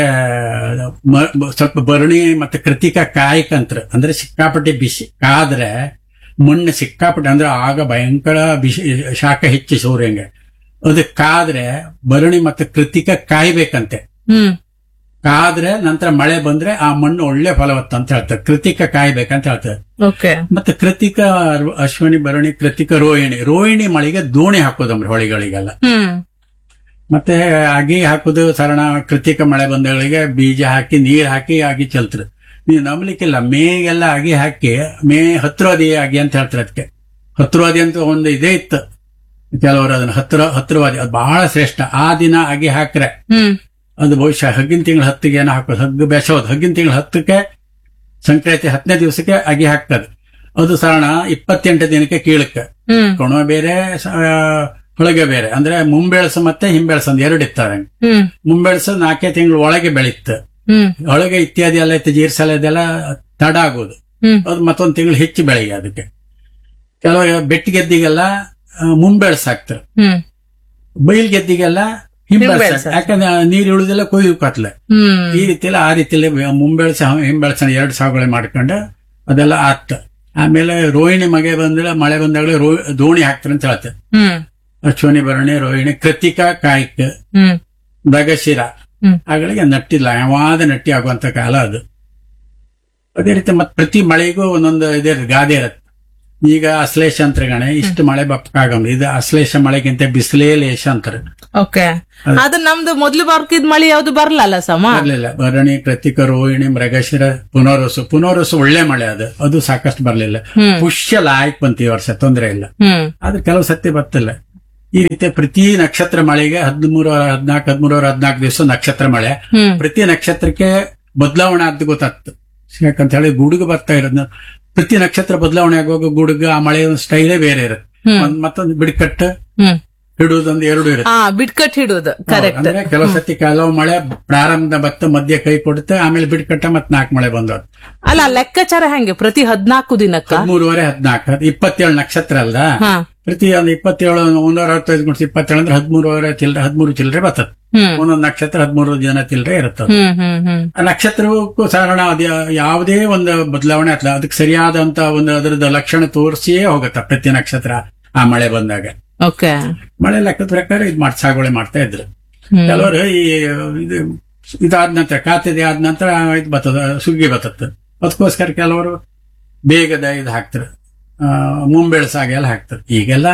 ಮ- ಬ- ಸ್ವಲ್ಪ ಭರಣಿ ಮತ್ತೆ ಕೃತಿಕ ಕಾಯ್ಕಂತ್ರ ಅಂದ್ರೆ ಸಿಕ್ಕಾಪಟ್ಟೆ ಬಿಸಿ ಕಾದ್ರೆ ಮಣ್ಣು ಸಿಕ್ಕಾಪಟ್ಟೆ ಅಂದ್ರೆ ಆಗ ಭಯಂಕರ ಬಿಸಿ ಶಾಖ ಹೆಚ್ಚಿ ಸೂರ್ಯಂಗೆ ಅದು ಕಾದ್ರೆ ಭರಣಿ ಮತ್ತೆ ಕೃತಿಕ ಕಾಯ್ಬೇಕಂತೆ ಹ್ಮ್ ಕಾದ್ರೆ ನಂತರ ಮಳೆ ಬಂದ್ರೆ ಆ ಮಣ್ಣು ಒಳ್ಳೆ ಫಲವತ್ತ ಅಂತ ಹೇಳ್ತಾರೆ ಕೃತಿಕ ಕಾಯ್ಬೇಕಂತ ಹೇಳ್ತಾರೆ ಓಕೆ ಮತ್ತೆ ಕೃತಿಕ ಅಶ್ವಿನಿ ಭರಣಿ ಕೃತಿಕ ರೋಹಿಣಿ ರೋಹಿಣಿ ಮಳೆಗೆ ದೋಣಿ ಹಾಕೋದಮ್ರಿ ಹೊಳಿಗಳಿಗೆಲ್ಲ ಹ್ಮ್ ಮತ್ತೆ ಅಗಿ ಹಾಕುದು ಸರಣ ಕೃತಿಕ ಮಳೆ ಬಂದಗಳಿಗೆ ಬೀಜ ಹಾಕಿ ನೀರ್ ಹಾಕಿ ಅಗಿ ಚೆಲ್ತಾರೆ ನೀವು ನಂಬಲಿಕ್ಕಿಲ್ಲ ಮೇಗೆಲ್ಲ ಅಗಿ ಹಾಕಿ ಮೇ ಹತ್ರವಾದಿ ಅಗಿ ಅಂತ ಹೇಳ್ತಾರೆ ಅದಕ್ಕೆ ಹತ್ರವಾದಿ ಅಂತ ಒಂದು ಇದೇ ಇತ್ತು ಕೆಲವರು ಅದನ್ನ ಹತ್ರ ಹತ್ರವಾದಿ ಅದು ಬಹಳ ಶ್ರೇಷ್ಠ ಆ ದಿನ ಅಗಿ ಹಾಕ್ರೆ ಹ್ಮ್ ಅದು ಬಹುಶಃ ಹಗ್ಗಿನ ತಿಂಗಳ ಹತ್ತಿಗೆ ಏನೋ ಹಾಕೋದು ಹಗ್ಗು ಬೆಸೋದು ಹಗ್ಗಿನ ತಿಂಗಳ ಹತ್ತಕ್ಕೆ ಸಂಕ್ರಾಂತಿ ಹತ್ತನೇ ದಿವಸಕ್ಕೆ ಅಗಿ ಹಾಕ್ತದೆ ಅದು ಸರಣ ಇಪ್ಪತ್ತೆಂಟು ದಿನಕ್ಕೆ ಕೀಳಕ್ಕೆ ಹ್ಮ್ ಕಣುವ ಬೇರೆ ಸ- ಆ, ಹೊಳಗೆ ಬೇರೆ ಅಂದ್ರೆ ಮುಂಬೆಳಸ ಮತ್ತೆ ಹಿಂಬೆಳಸ ಅಂತ ಎರಡು ಇರ್ತಾರೆ ಹ್ಮ್ ಮುಂಬೆಳಸ ನಾಲ್ಕೇ ತಿಂಗಳು ಒಳಗೆ ಬೆಳೀತು ಹ್ಮ್ ಹೊಳಗೆ ಇತ್ಯಾದಿ ಎಲ್ಲ ಇತ್ತು ಜೀರ್ಸಲ ಇದೆಲ್ಲ ತಡ ಆಗೋದು ಹ್ಮ್ ಅದು ಮತ್ತೊಂದು ತಿಂಗಳು ಹೆಚ್ಚು ಬೆಳೆಯ ಅದಕ್ಕೆ ಕೆಲವು ಬೆಟ್ಟ ಗೆದ್ದಿಗೆಲ್ಲ ಆ, ಮುಂಬೆಳಸ ಹಾಕ್ತಾರೆ ಹ್ಮ್ ಬೈಲ್ ಗೆದ್ದಿಗೆಲ್ಲ ಹಿಂಬೆಳಸ ಹಿಂಬೆಳ್ಸ. ಯಾಕಂದ್ರೆ ನೀರು ಇಳುದಿಲ್ಲ ಕೊಯ್ಯು ಕತ್ಲೆ ಹ್ಮ್ ಈ ರೀತಿಯಲ್ಲಿ ಆ ರೀತಿಯಲ್ಲಿ ಮುಂಬೆಳಸ ಹಿಂಬೆಳಸ ಎರಡು ಸಾಗುವಳಿ ಮಾಡ್ಕೊಂಡು ಅದೆಲ್ಲ ಆತ ಆಮೇಲೆ ರೋಹಿಣಿ ಮಗೆ ಬಂದ್ರೆ ಮಳೆ ಬಂದಾಗಲೇ ರೋ ದೋಣಿ ಹಾಕ್ತಾರೆ ಅಂತ ಹೇಳ್ತಾರೆ ಹ್ಮ್ ಅಶ್ವಿನಿ ಭರಣಿ ರೋಹಿಣಿ ಕೃತಿಕಾ ಕಾಯ್ಕ ಹ್ಮ್ ಮೃಗಶಿರ ಹ್ಮ್. ಅಗಳಿಗೆ ನಟ್ಟಿಲ್ಲ ಯಾವಾದ ನಟ್ಟಿ ಆಗುವಂತ ಕಾಲ ಅದು ಅದೇ ರೀತಿ ಮತ್ತೆ ಪ್ರತಿ ಮಳೆಗೂ ಒಂದೊಂದು ಇದೇ ಗಾದೆ ಇರತ್ತೆ ಈಗ ಅಶ್ಲೇಷ ಅಂತ ಗಣೆ ಇಷ್ಟು ಮಳೆ ಬಪ್ಪಕಾಗಮ್ರಿ ಇದು ಅಶ್ಲೇಷ ಮಳೆಗಿಂತ ಬಿಸಿಲೇ ಲೇಷ ಅಂತಾರೆ ಓಕೆ ಅದು ನಮ್ದು ಮೊದ್ಲು ಬರ್ಕಿದ್ ಮಳಿ ಯಾವ್ದು ಬರ್ಲಲ್ಲ ಸಮ ಬರ್ಲಿಲ್ಲ ಭರಣಿ ಕೃತಿಕ ರೋಹಿಣಿ ಮೃಗಶಿರ ಪುನರ್ವಸು ಪುನರ್ವಸು ಒಳ್ಳೆ ಮಳೆ ಅದು ಅದು ಸಾಕಷ್ಟು ಬರ್ಲಿಲ್ಲ ಹ್ಮ್. ಪುಷ್ಯ ಲಾಯಕ್ ಬಂತು ಈ ವರ್ಷ ತೊಂದರೆ ಇಲ್ಲ ಹ್ಮ್ ಆದ್ರೆ ಕೆಲವು ಸತ್ಯ ಬರ್ತಿಲ್ಲ ಈ ರೀತಿ ಪ್ರತಿ ನಕ್ಷತ್ರ ಮಳೆಗೆ ಹದಿಮೂರು ಹದಿನಾಲ್ಕು ಹದಿಮೂರು ಹದಿನಾಲ್ಕು ದಿವಸ ನಕ್ಷತ್ರ ಮಳೆ ಹ್ಮ್ ಪ್ರತಿ ನಕ್ಷತ್ರಕ್ಕೆ ಬದಲಾವಣೆ ಆದ್ದು ಗೊತ್ತಾಗ್ತು ಯಾಕಂತ ಹೇಳಿ ಗುಡುಗು ಬರ್ತಾ ಇರೋದ್ನ ಪ್ರತಿ ನಕ್ಷತ್ರ ಬದಲಾವಣೆ ಆಗುವಾಗ ಗುಡುಗು ಆ ಮಳೆಯ ಸ್ಟೈಲೇ ಬೇರೆ ಇರುತ್ತೆ ಹ್ಮ್. ಒಂದ್ ಮತ್ತೊಂದು ಬಿಡ್ಕಟ್ಟು ಹ್ಮ್ ಹಿಡುವುದೊಂದು ಎರಡು ಇರುತ್ತೆ ಹಾ ಬಿಟ್ಕಟ್ ಹಿಡುದು ಕರೆಕ್ಟ್ ಅಂದ್ರೆ ಕೆಲವು ಸತಿ ಕೆಲವು ಮಳೆ ಪ್ರಾರಂಭದ ಭತ್ತ ಮಧ್ಯ ಕೈ ಕೊಡುತ್ತೆ ಆಮೇಲೆ ಬಿಡ್ಕಟ್ಟ ಮತ್ತೆ ನಾಲ್ಕು ಮಳೆ ಬಂದವು ಅಲ್ಲ ಲೆಕ್ಕಾಚಾರ ಹೆಂಗೆ ಪ್ರತಿ ಹದ್ನಾಲ್ಕು ದಿನಕ್ಕ ಹದಿಮೂರುವರೆ ಹದಿನಾಲ್ಕು ಇಪ್ಪತ್ತೇಳು ನಕ್ಷತ್ರ ಅಲ್ದ ಹಾ ಪ್ರತಿ ಒಂದು ಇಪ್ಪತ್ತೇಳು ಮುನ್ನೂರ ಅರವತ್ತೈದು ಗುಣಿಸಿ ಇಪ್ಪತ್ತೇಳು ಅಂದ್ರೆ ಹದಿಮೂರುವರೆ ಚಿಲ್ಲರೆ ಹದಿಮೂರು ಚಿಲ್ಲರೆ ಬರ್ತದೆ ಹ್ಮ್ ಒಂದೊಂದು ನಕ್ಷತ್ರ ಹದಿಮೂರು ಜನ ಚಿಲ್ಲರೆ ಇರುತ್ತದೆ ಹ್ಮ್ ಹ್ಮ್ ಹ್ಮ್ ಆ ನಕ್ಷತ್ರಕ್ಕೂ ಸಾಧಾರಣ ಅದು ಯಾ- ಯಾವುದೇ ಒಂದು ಬದಲಾವಣೆ ಅಥವಾ ಅದಕ್ಕೆ ಸರಿಯಾದಂತ ಒಂದು ಅದರದ ಲಕ್ಷಣ ತೋರಿಸಿಯೇ ಹೋಗುತ್ತೆ ಪ್ರತಿ ನಕ್ಷತ್ರ ಆ ಮಳೆ ಬಂದಾಗ ಓಕೆ ಮಳೆ ಲೆಕ್ಕದ ಪ್ರಕಾರ ಇದು ಮಾಡಿ ಸಾಗುವಳಿ ಮಾಡ್ತಾ ಇದ್ರು ಹ್ಮ್ ಕೆಲವರು ಈ ಇದು ಇದಾದ ನಂತರ ಖಾತೆದೆ ಆದ ನಂತರ ಇದು ಬರ್ತದ ಸುಗ್ಗಿ ಬರ್ತದೆ ಅದಕ್ಕೋಸ್ಕರ ಕೆಲವರು ಬೇಗದ ಇದು ಹಾಕ್ತಾರೆ ಆ, ಮುಂಬೆಳ್ಸಾಗೆ ಎಲ್ಲ ಹಾಕ್ತಾರೆ ಈಗೆಲ್ಲ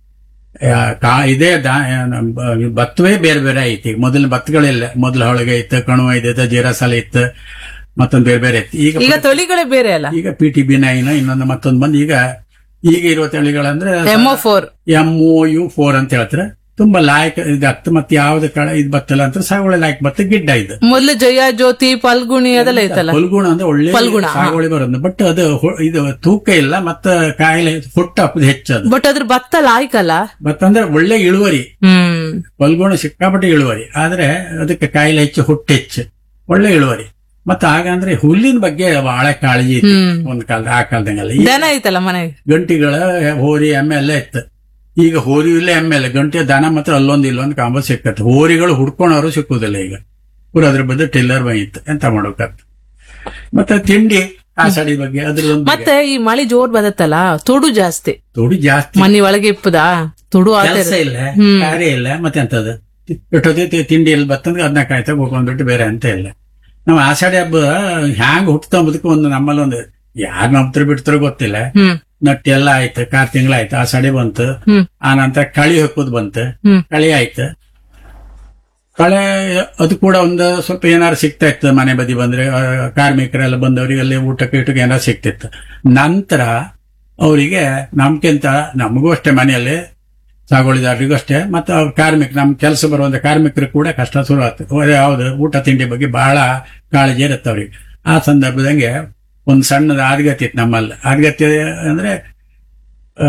ಆ, ಕಾ ಇದೇ ದಾ ನಮ್ಮ ಭತ್ತವೇ ಬೇರೆ ಬೇರೆ ಐತಿ ಈಗ ಮೊದಲಿನ ಭತ್ತಗಳಿಲ್ಲ ಮೊದಲ ಹೊಳಗೆ ಇತ್ತು ಕಣುವ ಇದ್ದಿತ್ತು ಜೀರಾಸಾಲ ಇತ್ತು ಮತ್ತೊಂದು ಬೇರೆ ಬೇರೆ ಇತ್ತು ಈಗ ಈಗ ತೊಳಿಗಳೇ ಬೇರೆ ಅಲ್ಲ ಈಗ ಪಿ ಟಿ ಬಿ ನೈನ್ ಇನ್ನೊಂದು ಮತ್ತೊಂದು ಬಂದು ಈಗ ಈಗ ಇರುವ ತಳಿಗಳಂದ್ರೆ M O four M O U four ಅಂತ ಹೇಳ್ತಾರೆ ತುಂಬಾ ಲಾಯಕ್ ಇದಾಗ್ತದೆ ಮತ್ತೆ ಯಾವ್ದು ಕಳ ಇದು ಬತ್ತಲ್ಲ ಅಂತ ಸಾಗುವಳಿ ಲಾಯಕ್ ಬತ್ತ ಗಿಡ್ಡ ಇದು ಮೊದ್ಲು ಜಯ ಜ್ಯೋತಿ ಪಲ್ಗುಣಿ ಅದೆಲ್ಲ ಐತಲ್ಲ ಫಲ್ಗುಣ ಅಂದ್ರೆ ಒಳ್ಳೆ ಫಲ್ಗುಣ, ಹಾ. ಸಾಗುವಳಿ ಬರೋದು ಬಟ್ ಅದು ಹೊ- ಇದು ತೂಕ ಇಲ್ಲ ಮತ್ತ ಕಾಯಿಲೆ ಹುಟ್ಟ ಹಪ್ಪದು ಹೆಚ್ಚದು ಬಟ್ ಅದ್ರ ಭತ್ತ ಲಾಯ್ಕಲ್ಲ ಭತ್ತ ಅಂದ್ರೆ ಒಳ್ಳೆ ಇಳುವರಿ ಹ್ಮ್ ಫಲ್ಗುಣ ಸಿಕ್ಕಾಪಟ್ಟೆ ಇಳುವರಿ ಆದ್ರೆ ಅದಕ್ಕೆ ಕಾಯಿಲೆ ಹೆಚ್ಚು ಹುಟ್ಟು ಹೆಚ್ಚು ಒಳ್ಳೆ ಇಳುವರಿ ಮತ್ತೆ ಆಗ ಅಂದ್ರೆ ಹುಲ್ಲಿನ ಬಗ್ಗೆ ಬಹಳ ಕಾಳಜಿ ಇತ್ತು ಹ್ಮ್. ಒಂದ್ ಕಾಲದ ಆ ಕಾಲದಂಗೆಲ್ಲ ಈಗ ದನ ಐತಲ್ಲ ಮನೆಗೆ ಗಂಟಿಗಳ ಹೋರಿ ಎಮ್ಮೆ ಎಲ್ಲ ಇತ್ತು ಈಗ ಹೋರಿ ಇಲ್ಲ ಎಮ್ಮೆ ಇಲ್ಲ ಗಂಟೆ ದನ ಮಾತ್ರ ಅಲ್ಲೊಂದು ಇಲ್ಲೊಂದು ಕಾಂಬ ಸಿಕ್ಕತ್ತೆ ಹೋರಿಗಳು ಹುಡ್ಕೊಂಡವರು ಸಿಕ್ಕುದಿಲ್ಲ ಈಗ ಪೂರ ಅದ್ರ ಬದಲು ಟಿಲ್ಲರ್ ಬಂದಿತ್ತು ಎಂತ ಮಾಡೋಕತ್ತ ಮತ್ತೆ ತಿಂಡಿ ಕಾಸಡಿ ಬಗ್ಗೆ ಅದ್ರದೊಂದು ಮತ್ತೆ ಈ ಮಳಿ ಜೋರ್ ಬದತ್ತಲ್ಲ ತೊಡು ಜಾಸ್ತಿ ತೊಡಿ ಜಾಸ್ತಿ ಮನಿ ಒಳಗೆ ಇಪ್ಪದ ತೊಡು ಆತ ಕೆಲಸ ಇಲ್ಲ ಹ್ಮ್. ಕಾರ್ಯ ಇಲ್ಲ ಮತ್ತೆ ಎಂತದ ಎಷ್ಟೊತ್ತಿ ತಿಂಡಿ ಎಲ್ಲಿ ಬತ್ತಂದ್ರೆ ಅದನ್ನ ಕಾಯ್ತಾ ಹೋಗ್ಕೊಂಡ್ಬಿಟ್ಟು ಬೇರೆ ಅಂತ ಇಲ್ಲ ನಾವು ಆಷಾಢಿ ಹಬ್ಬ ಹ್ಯಾಂಗ್ ಹುಟ್ಟುತ್ತ ಅಂಬುದಕ್ಕೆ ಒಂದು ನಮ್ಮಲ್ಲಿ ಒಂದು ಯಾರು ನಂಬ್ತಾರೆ ಬಿಡ್ತಾರೋ ಗೊತ್ತಿಲ್ಲ ಹ್ಮ್ ನಟ್ಟಿ ಎಲ್ಲ ಆಯ್ತು ಕಾರ್ ತಿಂಗಳಾಯ್ತು ಆಷಾಢಿ ಬಂತು ಹ್ಮ್ ಆ ನಂತರ ಕಳಿ ಹಾಕೋದು ಬಂತು ಹ್ಮ್ ಕಳಿ ಆಯ್ತು ಕಳೆ ಅದು ಕೂಡ ಒಂದು ಸ್ವಲ್ಪ ಏನಾರು ಸಿಗ್ತಾ ಇತ್ತು ಮನೆ ಬದಿ ಬಂದ್ರೆ ಆ, ಕಾರ್ಮಿಕರೆಲ್ಲ ಬಂದವರಿಗೆ ಅಲ್ಲಿ ಊಟಕ್ಕೆ ಇಟ್ಟಕ್ಕೆ ಏನಾರು ಸಿಗ್ತಿತ್ತು ನಂತರ ಅವರಿಗೆ ನಮ್ಗಿಂತ ನಮಗೂ ಅಷ್ಟೇ ಮನೆಯಲ್ಲಿ ಸಾಗುವಳಿದಾರರಿಗೂ ಅಷ್ಟೇ ಮತ್ತೆ ಅವ್ರ ಕಾರ್ಮಿಕ ನಮ್ ಕೆಲಸ ಬರುವಂತ ಕಾರ್ಮಿಕರು ಕೂಡ ಕಷ್ಟ ಶುರು ಆಗ್ತದೆ ಯಾವ್ದು ಊಟ ತಿಂಡಿ ಬಗ್ಗೆ ಬಹಳ ಕಾಳಜಿ ಇರುತ್ತೆ ಅವ್ರಿಗೆ ಆ ಸಂದರ್ಭದಂಗೆ ಒಂದು ಸಣ್ಣದ ಆದ್ಗತಿ ಇತ್ತು ನಮ್ಮಲ್ಲಿ ಆದ್ಗತಿ ಅಂದ್ರೆ ಆ,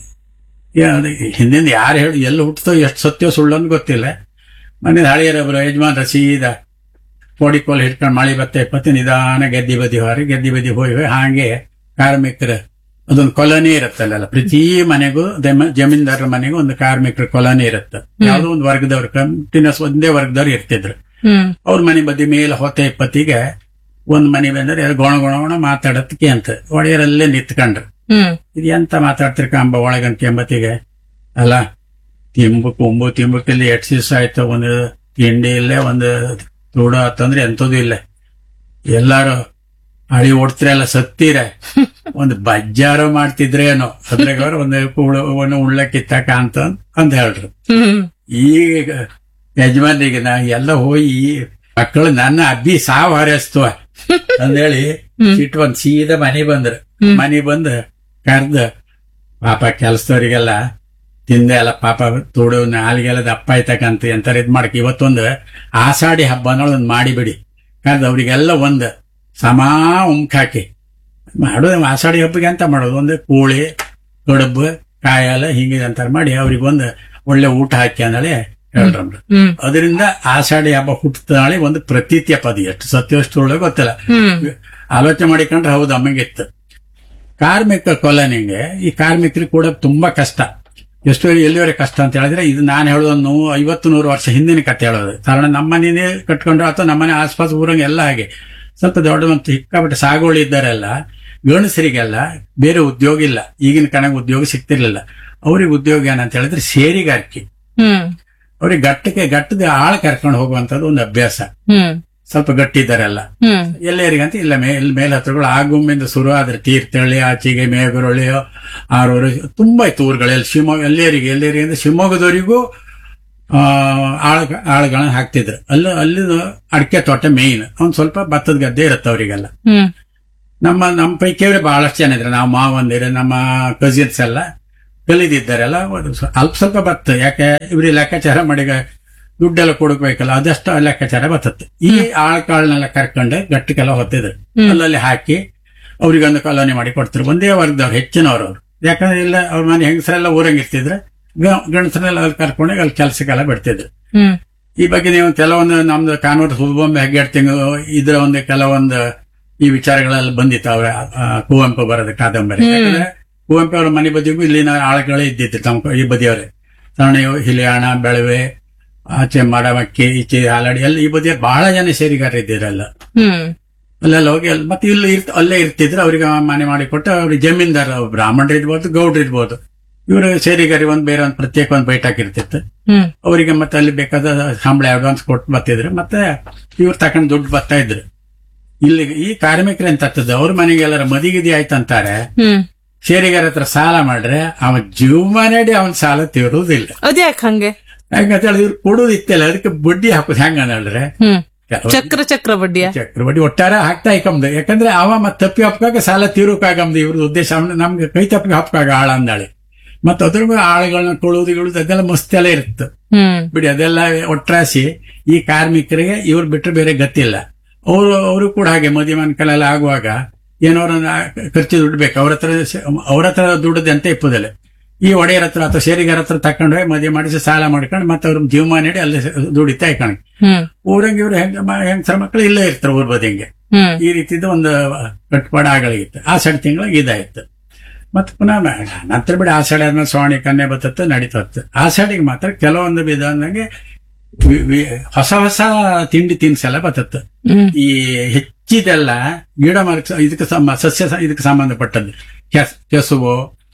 ಯಾ- ಹಿಂದಿಂದ ಯಾರು ಹೇಳಿ ಎಲ್ಲಿ ಹುಟ್ಟತೋ ಎಷ್ಟು ಸತ್ಯೋ ಸುಳ್ಳು ಅಂತ ಗೊತ್ತಿಲ್ಲ ಮನೆ ಹಳೆಯರೊಬ್ಬರು ಯಜಮಾನ್ರ ಸೀದಾ ಕೋಡಿ ಕೋಲ್ ಹಿಡ್ಕೊಂಡು ಮಳೆ ಬತ್ತೆ ಇಪ್ಪತ್ತು ನಿಧಾನ ಗೆದ್ದಿ ಬದಿ ಹೋರಿ ಗೆದ್ದಿ ಬದಿ ಹೋಗಿ ಹಾಗೆ ಕಾರ್ಮಿಕರ ಅದೊಂದು ಕೊಲನಿ ಇರುತ್ತಲ್ಲ ಪ್ರತಿ ಮನೆಗೂ ಜಮ- ಜಮೀನ್ದಾರರ ಮನೆಗೂ ಒಂದು ಕಾರ್ಮಿಕರ ಕೊಲನಿ ಇರುತ್ತೆ ಯಾವುದೋ ಒಂದು ವರ್ಗದವ್ರು ಕಂಟಿನ್ಯೂಸ್ ಒಂದೇ ವರ್ಗದವ್ರು ಇರ್ತಿದ್ರು ಹ್ಮ್ ಅವ್ರ ಮನೆ ಬದಿ ಮೇಲೆ ಹೊತ್ತೆ ಇಪ್ಪತ್ತಿಗೆ ಒಂದ್ ಮನೆ ಬಂದ್ರೆ ಗೊಣ ಗೊಣ ಗೊಣ ಮಾತಾಡತ್ಕೆ ಅಂತ ಒಡೆಯರಲ್ಲೇ ನಿಂತ್ಕೊಂಡ್ರು ಹ್ಮ್ ಇದು ಎಂತ ಮಾತಾಡ್ತಿರ್ ಕಂಬ ಒಳಗಂತ ಎಂಬತ್ತಿಗೆ ಅಲ್ಲ ತಿಂಬು ಕೊಂಬು ತಿಂಬುಕಲ್ಲಿ ಎಷ್ಟು ದಿವಸ ಆಯ್ತು ಒಂದು ತಿಂಡಿ ಇಲ್ಲೇ ಒಂದು ತೋಡ ಅಂತಂದ್ರೆ ಎಂತದೂ ಇಲ್ಲ ಎಲ್ಲಾರು ಹಳಿ ಓಡ್ತಿರಲ್ಲ ಸತ್ತೀರ ಒಂದು ಬಜ್ಜಾರ ಮಾಡ್ತಿದ್ರೇನೋ ಅದ್ರಾಗ ಅವ್ರು ಒಂದು ಉಳ- ಒಂದು ಉಳ್ಳ ಕಿತ್ತಾಕ ಅಂತ ಅಂತ ಹೇಳ್ರು ಹ್ಮ್ ಈಗ ಯಜಮಾನಿಗೆ ನಾ ಎಲ್ಲ ಹೋಗಿ ಮಕ್ಕಳು ನನ್ನ ಅಬ್ಬಿ ಸಾವು ಹಾರೈಸ್ತವ ಅಂದೇಳಿ ಸಿಟ್ಟು ಬಂದ್ ಸೀದಾ ಮನೆ ಬಂದ್ರು ಮನೆ ಬಂದು ಕರ್ದ ಪಾಪ ಕೆಲ್ಸದವ್ರಿಗೆಲ್ಲ ತಿಂದೆ ಎಲ್ಲ ಪಾಪ ತೋಡು ನಾಲಿಗೆಲ್ಲ ದಪ್ಪ ಆಯ್ತಕ್ಕಂತ ಎಂತಾರ ಇದ್ ಮಾಡಕ್ ಇವತ್ತೊಂದು ಆಷಾಢಿ ಹಬ್ಬ ಅನ್ನೋದು ಒಂದು ಮಾಡಿಬಿಡಿ ಕರ್ದ ಅವ್ರಿಗೆಲ್ಲ ಒಂದು ಸಮಾ ಉಂಕ್ ಹಾಕಿ ಮಾಡೋದು ಆಷಾಢಿ ಹಬ್ಬಕ್ಕೆ ಅಂತ ಮಾಡೋದು ಒಂದು ಕೋಳಿ ಕಡುಬು ಕಾಯಲ್ಲ ಹಿಂಗೆ ಅಂತಾರ ಮಾಡಿ ಅವ್ರಿಗೆ ಒಂದು ಒಳ್ಳೆ ಊಟ ಹಾಕಿ ಅಂದೇಳಿ ಹೇಳ್ರಮ್ರು ಹ್ಮ್ ಅದರಿಂದ ಆಷಾಢಿ ಹಬ್ಬ ಹುಟ್ಟುತ್ತಾಳೆ ಒಂದು ಪ್ರತೀತಿಯ ಪದ ಎಷ್ಟು ಸತ್ಯವಷ್ಟು ಗೊತ್ತಿಲ್ಲ ಹ್ಮ್ ಆಲೋಚನೆ ಮಾಡಿಕೊಂಡ್ರೆ ಹೌದು ಅಮ್ಮಂಗಿತ್ತು ಕಾರ್ಮಿಕ ಕೊಲನಿಗೆ ಈ ಕಾರ್ಮಿಕರಿಗೆ ಕೂಡ ತುಂಬಾ ಕಷ್ಟ ಎಷ್ಟು ಎಲ್ಲಿವರೆಗೆ ಕಷ್ಟ ಅಂತ ಹೇಳಿದ್ರೆ ಇದು ನಾನು ಹೇಳೋದು ಐವತ್ತು ನೂರು ವರ್ಷ ಹಿಂದಿನ ಕತೆ ಹೇಳೋದು ಕಾರಣ ನಮ್ಮನೇ ಕಟ್ಕೊಂಡ್ರು ಅಥವಾ ನಮ್ಮನೆ ಆಸ್ಪಾಸ್ ಊರಂಗೆ ಎಲ್ಲ ಹಾಗೆ ಸ್ವಲ್ಪ ದೊಡ್ಡ ಮತ್ತು ಸಿಕ್ಕಾಪಟ್ಟೆ ಸಾಗುವಳಿ ಇದ್ದಾರೆಲ್ಲ ಗಂಡಸರಿಗೆಲ್ಲ ಬೇರೆ ಉದ್ಯೋಗ ಇಲ್ಲ ಈಗಿನ ಕಣಗೆ ಉದ್ಯೋಗ ಸಿಗ್ತಿರ್ಲಿಲ್ಲ ಅವ್ರಿಗೆ ಉದ್ಯೋಗ ಏನಂತ ಹೇಳಿದ್ರೆ ಸೇರಿಗಾರಿಕೆ ಹ್ಮ್ ಅವ್ರಿಗೆ ಗಟ್ಟಕ್ಕೆ ಗಟ್ಟದ ಆಳ ಕರ್ಕೊಂಡು ಹೋಗುವಂತದ್ದು ಒಂದು ಅಭ್ಯಾಸ ಹ್ಮ್ ಸ್ವಲ್ಪ ಗಟ್ಟಿದ್ದಾರೆಲ್ಲ ಹ್ಮ್ ಎಲ್ಲರಿಗಂತ ಇಲ್ಲ ಮೇಲ್ ಮೇಲ್ ಹತ್ರಗಳು ಆಗುಂಬಿಂದ ಶುರು ಆದ್ರೆ ತೀರ್ಥಹಳ್ಳಿ ಆಚೆಗೆ ಮೇಗರೊಳ್ಳಿ ಆರೂರು ತುಂಬಾ ಇತ್ತು ಊರುಗಳೆಲ್ಲ ಶಿವಮೊಗ್ಗ ಎಲ್ಲರಿಗೆ ಎಲ್ಲರಿಗೆ ಅಂದ್ರೆ ಶಿವಮೊಗ್ಗದವರಿಗೂ ಆ ಆಳ ಆಳುಗಳನ್ನ ಹಾಕ್ತಿದ್ರು ಅಲ್ಲಿ ಅಲ್ಲಿ ಅಡಿಕೆ ತೋಟ ಮೇಯ್ನ್ ಒಂದ್ ಸ್ವಲ್ಪ ಭತ್ತದ ಗದ್ದೆ ಇರುತ್ತೆ ಅವರಿಗೆಲ್ಲ ಹ್ಮ್ ನಮ್ಮ ನಮ್ಮ ಪೈಕಿಯವರೇ ಬಹಳಷ್ಟು ಜನ ಇದ್ರೆ ನಾವು ಮಾವಂದಿರ ನಮ್ಮ ಕಸಿನ್ಸ್ ಎಲ್ಲ ಕಲಿದಿದ್ದಾರೆಲ್ಲ ಒಂದು ಸ್ವ- ಅಲ್ಪ ಸ್ವಲ್ಪ ಬತ್ತ ಯಾಕೆ ಇವ್ರಿಗೆ ಲೆಕ್ಕಾಚಾರ ಮಾಡಿ ದುಡ್ಡೆಲ್ಲ ಕೊಡಬೇಕಲ್ಲ ಅದಷ್ಟು ಲೆಕ್ಕಾಚಾರ ಬರ್ತದೆ ಈ ಆಳ್ಕಾಳನ್ನೆಲ್ಲ ಕರ್ಕೊಂಡು ಗಟ್ಟಿಗೆಲ್ಲ ಹೊತ್ತಿದ್ರು ಅಲ್ಲಲ್ಲಿ ಹಾಕಿ ಅವ್ರಿಗೊಂದು ಕಾಲೋನಿ ಮಾಡಿ ಕೊಡ್ತಾರೆ ಒಂದೇ ವರ್ಗದವ್ರು ಹೆಚ್ಚಿನವ್ರು ಅವ್ರು ಯಾಕಂದ್ರೆ ಇಲ್ಲ ಅವ್ರ ಮನೆ ಹೆಂಗಸರೆಲ್ಲ ಊರಂಗ್ ಇರ್ತಿದ್ರೆ ಗ- ಗಂಡಸರೆಲ್ಲ ಅಲ್ಲಿ ಕರ್ಕೊಂಡು ಅಲ್ಲಿ ಕೆಲಸಕ್ಕೆಲ್ಲ ಬಿಡ್ತಿದ್ರು ಹ್ಮ್ ಈ ಬಗ್ಗೆ ನೀವು ಕೆಲವೊಂದು ನಮ್ದು ಕಾನೂರು ಸುಬ್ಬೊಮ್ಮೆ ಹೆಗ್ಗೆಡ್ ತಿಂಗಳು ಇದ್ರ ಒಂದು ಕೆಲವೊಂದು ಈ ವಿಚಾರಗಳೆಲ್ಲ ಬಂದಿತ್ತು ಅವರ ಕುವೆಂಪು ಬರದ ಕಾದಂಬರಿ ಯಾಕಂದ್ರೆ ಕುವೆಂಪು ಅವರ ಮನೆ ಬದಿಗೂ ಇಲ್ಲಿನ ಆಳುಗಳೇ ಇದ್ದಿತ್ತು ತಮ್ಮ ಈ ಬದಿಯವರೇ ಸಣ್ಣ ಹಿಲಿಯಾಣ ಬೆಳವೆ ಆಚೆ ಮಡಮಕ್ಕಿ ಈಚೆ ಹಾಲಾಡಿ ಎಲ್ಲ ಈ ಬದಿಯ ಬಹಳ ಜನ ಸೇರಿಗಾರ ಇದ್ದಿರಲ್ಲ ಹ್ಮ್ ಅಲ್ಲೆಲ್ಲ ಹೋಗಿ ಅಲ್ಲಿ ಮತ್ತೆ ಇಲ್ಲಿ ಇರ್ತ ಅಲ್ಲೇ ಇರ್ತಿದ್ರು ಅವ್ರಿಗೆ ಮನೆ ಮಾಡಿಕೊಟ್ಟು ಅವ್ರಿಗೆ ಜಮೀನ್ದಾರ ಬ್ರಾಹ್ಮಣರು ಇರ್ಬೋದು ಗೌಡ್ರು ಇರ್ಬೋದು ಇವರು ಸೇರಿಗಾರಿ ಒಂದ್ ಬೇರೆ ಒಂದು ಪ್ರತ್ಯೇಕ ಒಂದು ಬೈಠಕ್ ಇರ್ತಿತ್ತು ಹ್ಮ್ ಅವರಿಗೆ ಮತ್ತೆ ಅಲ್ಲಿ ಬೇಕಾದ ಸಂಬಳ ಅಡ್ವಾನ್ಸ್ ಕೊಟ್ಟು ಬರ್ತಿದ್ರು ಮತ್ತೆ ಇವ್ರು ತಕೊಂಡ್ ದುಡ್ಡು ಬರ್ತಾ ಇದ್ರು ಇಲ್ಲಿ ಈ ಕಾರ್ಮಿಕರು ಎಂತ ಆಗ್ತದೆ ಅವ್ರ ಮನೆಗೆ ಎಲ್ಲರ ಮದಿಗಿದಿ ಆಯ್ತಂತಾರೆ ಹ್ಮ್ ಶೇರಿಗಾರ ಹತ್ರ ಸಾಲ ಮಾಡ್ರೆ ಅವನ್ ಜೀವಮಾನಡಿ ಅವನ್ ಸಾಲ ತೀರುವುದಿಲ್ಲ ಅದ್ಯಾಕ್ ಹಂಗೆ ಯಾಕಂತ ಹೇಳಿ ಇವ್ರು ಕೊಡುದು ಇತ್ತಿಲ್ಲ ಅದಕ್ಕೆ ಬಡ್ಡಿ ಹಾಕುದು ಹೆಂಗ ಹೇಳಿದ್ರೆ ಹ್ಮ್ ಕೆಲವು ಚಕ್ರ ಚಕ್ರ ಬಡ್ಡಿಯ ಚಕ್ರವಡ್ಡಿ ಒಟ್ಟಾರೆ ಹಾಕ್ತಾ ಇಕ್ಕಮ್ದು ಯಾಕಂದ್ರೆ ಅವ ಮತ್ತೆ ತಪ್ಪಿ ಹಪ್ಕಾಗ ಸಾಲ ತೀರೋಕಾಗಮ್ದು ಇವ್ರದ್ದು ಉದ್ದೇಶ ಅವ್ನು ನಮ್ಗೆ ಕೈ ತಪ್ಪಿ ಹಪ್ಕಾಗ ಆಳ ಅಂದಾಳೆ ಮತ್ತೆ ಅದ್ರ ಮೇಲೆ ಆಳುಗಳನ್ನ ಕೊಳುವುದು ಗಿಳುದು ಅದೆಲ್ಲ ಮಸ್ತ್ ಎಲ್ಲ ಇರುತ್ತೆ ಹ್ಮ್ ಬಿಡಿ ಅದೆಲ್ಲ ಒಟ್ರಾಸಿ ಈ ಕಾರ್ಮಿಕರಿಗೆ ಇವ್ರು ಬಿಟ್ಟರೆ ಬೇರೆ ಗತಿಲ್ಲ ಅವರು ಅವರು ಕೂಡ ಹಾಗೆ ಮದುವೆ ಮನ್ಕಲೆಲ್ಲ ಆಗುವಾಗ ಏನೋರ ಖರ್ಚು ದುಡ್ಡು ಬೇಕು ಅವ್ರ ಹತ್ರ ಅವ್ರ ಹತ್ರ ದುಡ್ಡದೆ ಅಂತ ಇಪ್ಪುದಿಲ್ಲ ಈ ಒಡೆಯರ ಹತ್ರ ಅಥವಾ ಶೇರಿಗಾರ ಹತ್ರ ತಕೊಂಡು ಹೋಗಿ ಮದುವೆ ಮಾಡಿಸಿ ಸಾಲ ಮಾಡ್ಕೊಂಡು ಮತ್ತೆ ಅವ್ರ ಜೀವಮಾನ ನೀಡಿ ಅಲ್ಲಿ ದುಡಿತಾ ಇಕೊಂಡು ಹ್ಮ್ ಊರಂಗೆ ಇವ್ರು ಹೆಂಗ ಹೆಂಗಸರ ಮಕ್ಕಳು ಇಲ್ಲೇ ಇರ್ತಾರೆ ಊರ್ ಬದಿಗೆ ಹ್ಮ್ ಈ ರೀತಿದ ಒಂದು ಕಟ್ಪಾಡ ಆಗಲಿಗಿತ್ತು ಆಷಾಢ ತಿಂಗಳಿಗೆ ಇದಾಯ್ತು ಮತ್ತೆ ಪುನಃ ಮ- ನಂತರ ಬಿಡಿ ಆಷಾಢ ಆದ್ಮೇಲೆ ಶ್ರಾವಣಿ ಕನ್ಯೆ ಬತ್ತತ್ತು ನಡೀತತ್ತು ಆಷಾಢಿಗೆ ಮಾತ್ರ ಕೆಲವೊಂದು ವಿಧಾನಗೆ ವಿ- ವಿ- ಹೊಸ ಹೊಸ ತಿಂಡಿ ತಿನಿಸೆಲ್ಲ ಬತ್ತತ್ತು ಹ್ಮ್ ಈ ಹೆಚ್ಚಿದೆಲ್ಲ ಗಿಡ ಮರ ಇದಕ್ಕೆ ಸಮ ಸಸ್ಯ ಸ- ಇದಕ್ಕೆ ಸಂಬಂಧಪಟ್ಟದ್ದು ಕೆಸ್ ಕೆಸುವು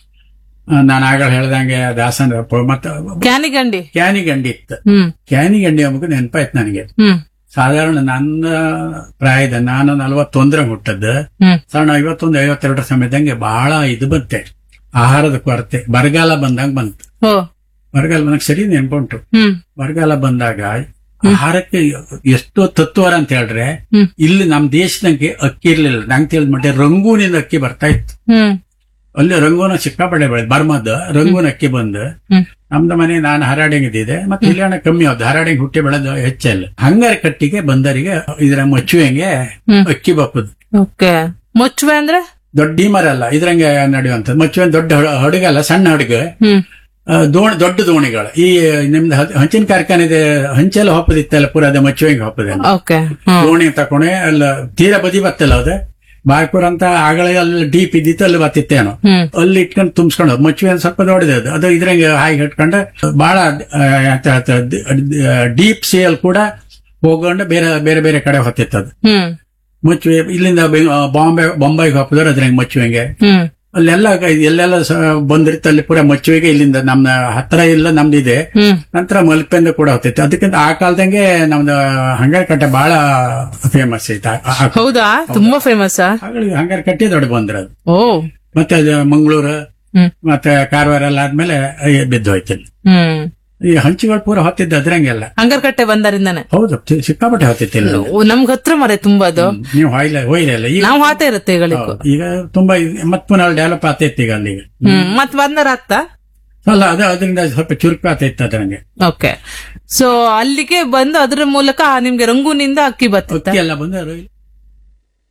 ಆ, ನಾನು ಆಗ ಹೇಳ್ದಂಗೆ ದಾಸನ ಮತ್ತೆ ಕ್ಯಾನಿಗಂಡಿ ಕ್ಯಾನಿಗಂಡಿ ಇತ್ತು ಹ್ಮ್ ಕ್ಯಾನಿಗಂಡಿ ಅಂಬಕ್ಕೆ ನೆನಪಾಯ್ತು ನನಗೆ ಹ್ಮ್ ಸಾಧಾರಣ ನನ್ನ ಪ್ರಾಯದ ನಾನು ನಲವತ್ತೊಂದರ ಹುಟ್ಟದ್ದು ಹ್ಮ್ ಸಣ್ಣ ಐವತ್ತೊಂದು ಐವತ್ತೆರಡರ ಸಮಯದಂಗೆ ಬಹಳ ಇದು ಬಂತೆ ಆಹಾರದ ಕೊರತೆ ಬರಗಾಲ ಬಂದಾಗ ಬಂತು ಓ ಬರಗಾಲ ಬಂದಾಗ ಸರಿ ನೆನ್ಪುಂಟು ಹ್ಮ್ ಬರಗಾಲ ಬಂದಾಗ ಆಹಾರಕ್ಕೆ ಎಷ್ಟು ತತ್ವರ ಅಂತ ಹೇಳ್ರೆ ಹ್ಮ್. ಇಲ್ಲಿ ನಮ್ ದೇಶದಂಗೆ ಅಕ್ಕಿ ಇರ್ಲಿಲ್ಲ ನಂಗೆ ತಿಳಿದ ಮಟ್ಟ ರಂಗೂನಿಂದ ಅಕ್ಕಿ ಬರ್ತಾ ಇತ್ತು ಹ್ಮ್ ಅಲ್ಲಿ ರಂಗೂನ ಸಿಕ್ಕಾಪಟ್ಟೆ ಬೆಳೆ ಬರ್ಮದ್ ರಂಗೂನ್ ಅಕ್ಕಿ ಬಂದು ಹ್ಮ್ ನಮ್ದು ಮನೆ ನಾನು ಹರಾಡಿಂಗ್ ಇದ್ದಿದೆ ಮತ್ತೆ ಇಲ್ಲಿ ಹಣ ಕಮ್ಮಿ ಆಯ್ತು ಹರಾಡಿಂಗ್ ಹುಟ್ಟಿ ಬೆಳೆದು ಹೆಚ್ಚಲ್ಲ ಹಂಗಾರ ಕಟ್ಟಿಗೆ ಬಂದರಿಗೆ ಇದರ ಮಚ್ಚುವೆಂಗೆ ಹ್ಮ್. ಅಕ್ಕಿ ಬಪ್ಪದು ಓಕೆ ಮುಚ್ಚುವೆ ಅಂದ್ರೆ ದೊಡ್ಡ ಡೀಮರ್ ಅಲ್ಲ ಇದ್ರಂಗೆ ನಡೆಯುವಂಥದ್ದು ಮಚ್ಚುವೆ ದೊಡ್ಡ ಹಡ- ಹಡಗಲ್ಲ ಸಣ್ಣ ಹಡಗು ಹ್ಮ್ ಆ, ದೋಣಿ ದೊಡ್ಡ ದೋಣಿಗಳು ಈ ನಿಮ್ದು ಹ- ಹಂಚಿನ ಕಾರ್ಖಾನೆ ಇದೆ ಹಂಚೆಲ್ಲ ಹೊಪ್ಪದಿತ್ತಲ್ಲ ಪೂರ ಅದ ಮಚ್ಚುವೆಂಗೆ ಹೊಪ್ಪದೆ ಓಕೆ ಹ್ಮ್ ದೋಣಿ ತಕೊಂಡೆ ಅಲ್ಲ ತೀರ ಬದಿ ಬತ್ತಲ್ಲ ಅದು ಬಾರ್ಪುರ ಅಂತ ಆಗಲೇ ಅಲ್ಲಿ ಡೀಪ್ ಇದ್ದಿತ್ತು ಅಲ್ಲಿ ಬತ್ತಿತ್ತೇನೋ ಹ್ಮ್ ಅಲ್ಲಿ ಇಟ್ಕೊಂಡು ತುಂಬಿಸ್ಕೊಂಡು ಮಚ್ಚುವೆ ಒಂದು ಸ್ವಲ್ಪ ದೊಡ್ಡದು ಅದು ಅದು ಇದ್ರಂಗೆ ಹಾಗೆ ಇಟ್ಕೊಂಡು ಬಹಳ ಡೀಪ್ ಸೇಲ್ ಕೂಡ ಹೋಗೊಂಡು ಬೇರೆ ಬೇರೆ ಬೇರೆ ಕಡೆ ಹೊತ್ತಿತ್ತು ಅದು ಹ್ಮ್ ಮಚ್ಚುವೆ ಇಲ್ಲಿಂದ ಬೆಂಗ್- ಆ, ಬಾಂಬೆ ಬೊಂಬೈಗೆ ಹೋಗ್ತಿದ್ರು ಅದ್ರಂಗೆ ಮಚ್ಚುವೆಂಗೆ ಹ್ಮ್ ಅಲ್ಲೆಲ್ಲ ಎಲ್ಲೆಲ್ಲ ಸ- ಬಂದಿರುತ್ತೆ ಅಲ್ಲಿ ಪೂರ ಮಚ್ಚುವಿಗೆ ಇಲ್ಲಿಂದ ನಮ್ಮ ಹತ್ರ ಇಲ್ಲ ನಮ್ದಿದೆ ಹ್ಮ್ ನಂತರ ಮಲ್ಪೆಂದು ಕೂಡ ಹೋಗ್ತೈತೆ ಅದಕ್ಕಿಂತ ಆ ಕಾಲದಂಗೆ ನಮ್ದು ಹಂಗಾರ ಕಟ್ಟೆ ಬಹಳ ಫೇಮಸ್ ಐತೆ ಆ- ಆ- ಹೌದಾ ತುಂಬಾ ಫೇಮಸ್ ಹಾಗಾಗಿ ಹಂಗಾರ ಕಟ್ಟೆ ದೊಡ್ಡ ಬಂದ್ರದು ಓ ಮತ್ತೆ ಅದು ಮಂಗಳೂರು ಹ್ಮ್ ಮತ್ತೆ ಕಾರವಾರ ಎಲ್ಲ ಆದ್ಮೇಲೆ ಬಿದ್ದು ಹೋಯ್ತು ಹ್ಮ್ ಈ ಹಂಚಿಗಳು ಪೂರ ಹೊತ್ತಿದ್ದು ಅದ್ರಂಗೆಲ್ಲ ಅಂಗರ್ಕಟ್ಟೆ ಬಂದರಿಂದಾನೆ ಹೌದು ಸಿ- ಸಿಕ್ಕಾಪಟ್ಟೆ ಹೊತ್ತಿತ್ತು ಇಲ್ಲಿ ಓ, ನಮ್ಗ್ ಹತ್ರ ಮರೆ ತುಂಬಾ ಅದು ನೀವು ಹೊಯ್ಲ ಹೋಯ್ರಲ್ಲ ಈಗ ನಾವ್ ಹಾತೆ ಇರುತ್ತೆ ಗಳಿಗೂ ಹೌದು. ಈಗ ತುಂಬಾ ಇದು- ಮತ್ತ್ ಪುನಃ ಡೆವಲಪ್ ಆಗ್ತೈತಿ ಈಗ ಅಲ್ಲಿ ಈಗ ಹ್ಮ್ ಮತ್ ಬಂದರ ಆಗ್ತಾ ಅಲ್ಲ ಅದು ಅದರಿಂದ ಸ್ವಲ್ಪ ಚುರುಕು ಆಗ್ತೈತೆ ಅದ್ರಂಗೆ ಓಕೆ ಸೊ ಅಲ್ಲಿಗೆ ಬಂದು ಅದ್ರ ಮೂಲಕ ನಿಮ್ಗೆ ರಂಗೂನಿಂದ ಅಕ್ಕಿ ಬರ್ತೈತೆ ಅಕ್ಕಿ ಎಲ್ಲ ಬಂದು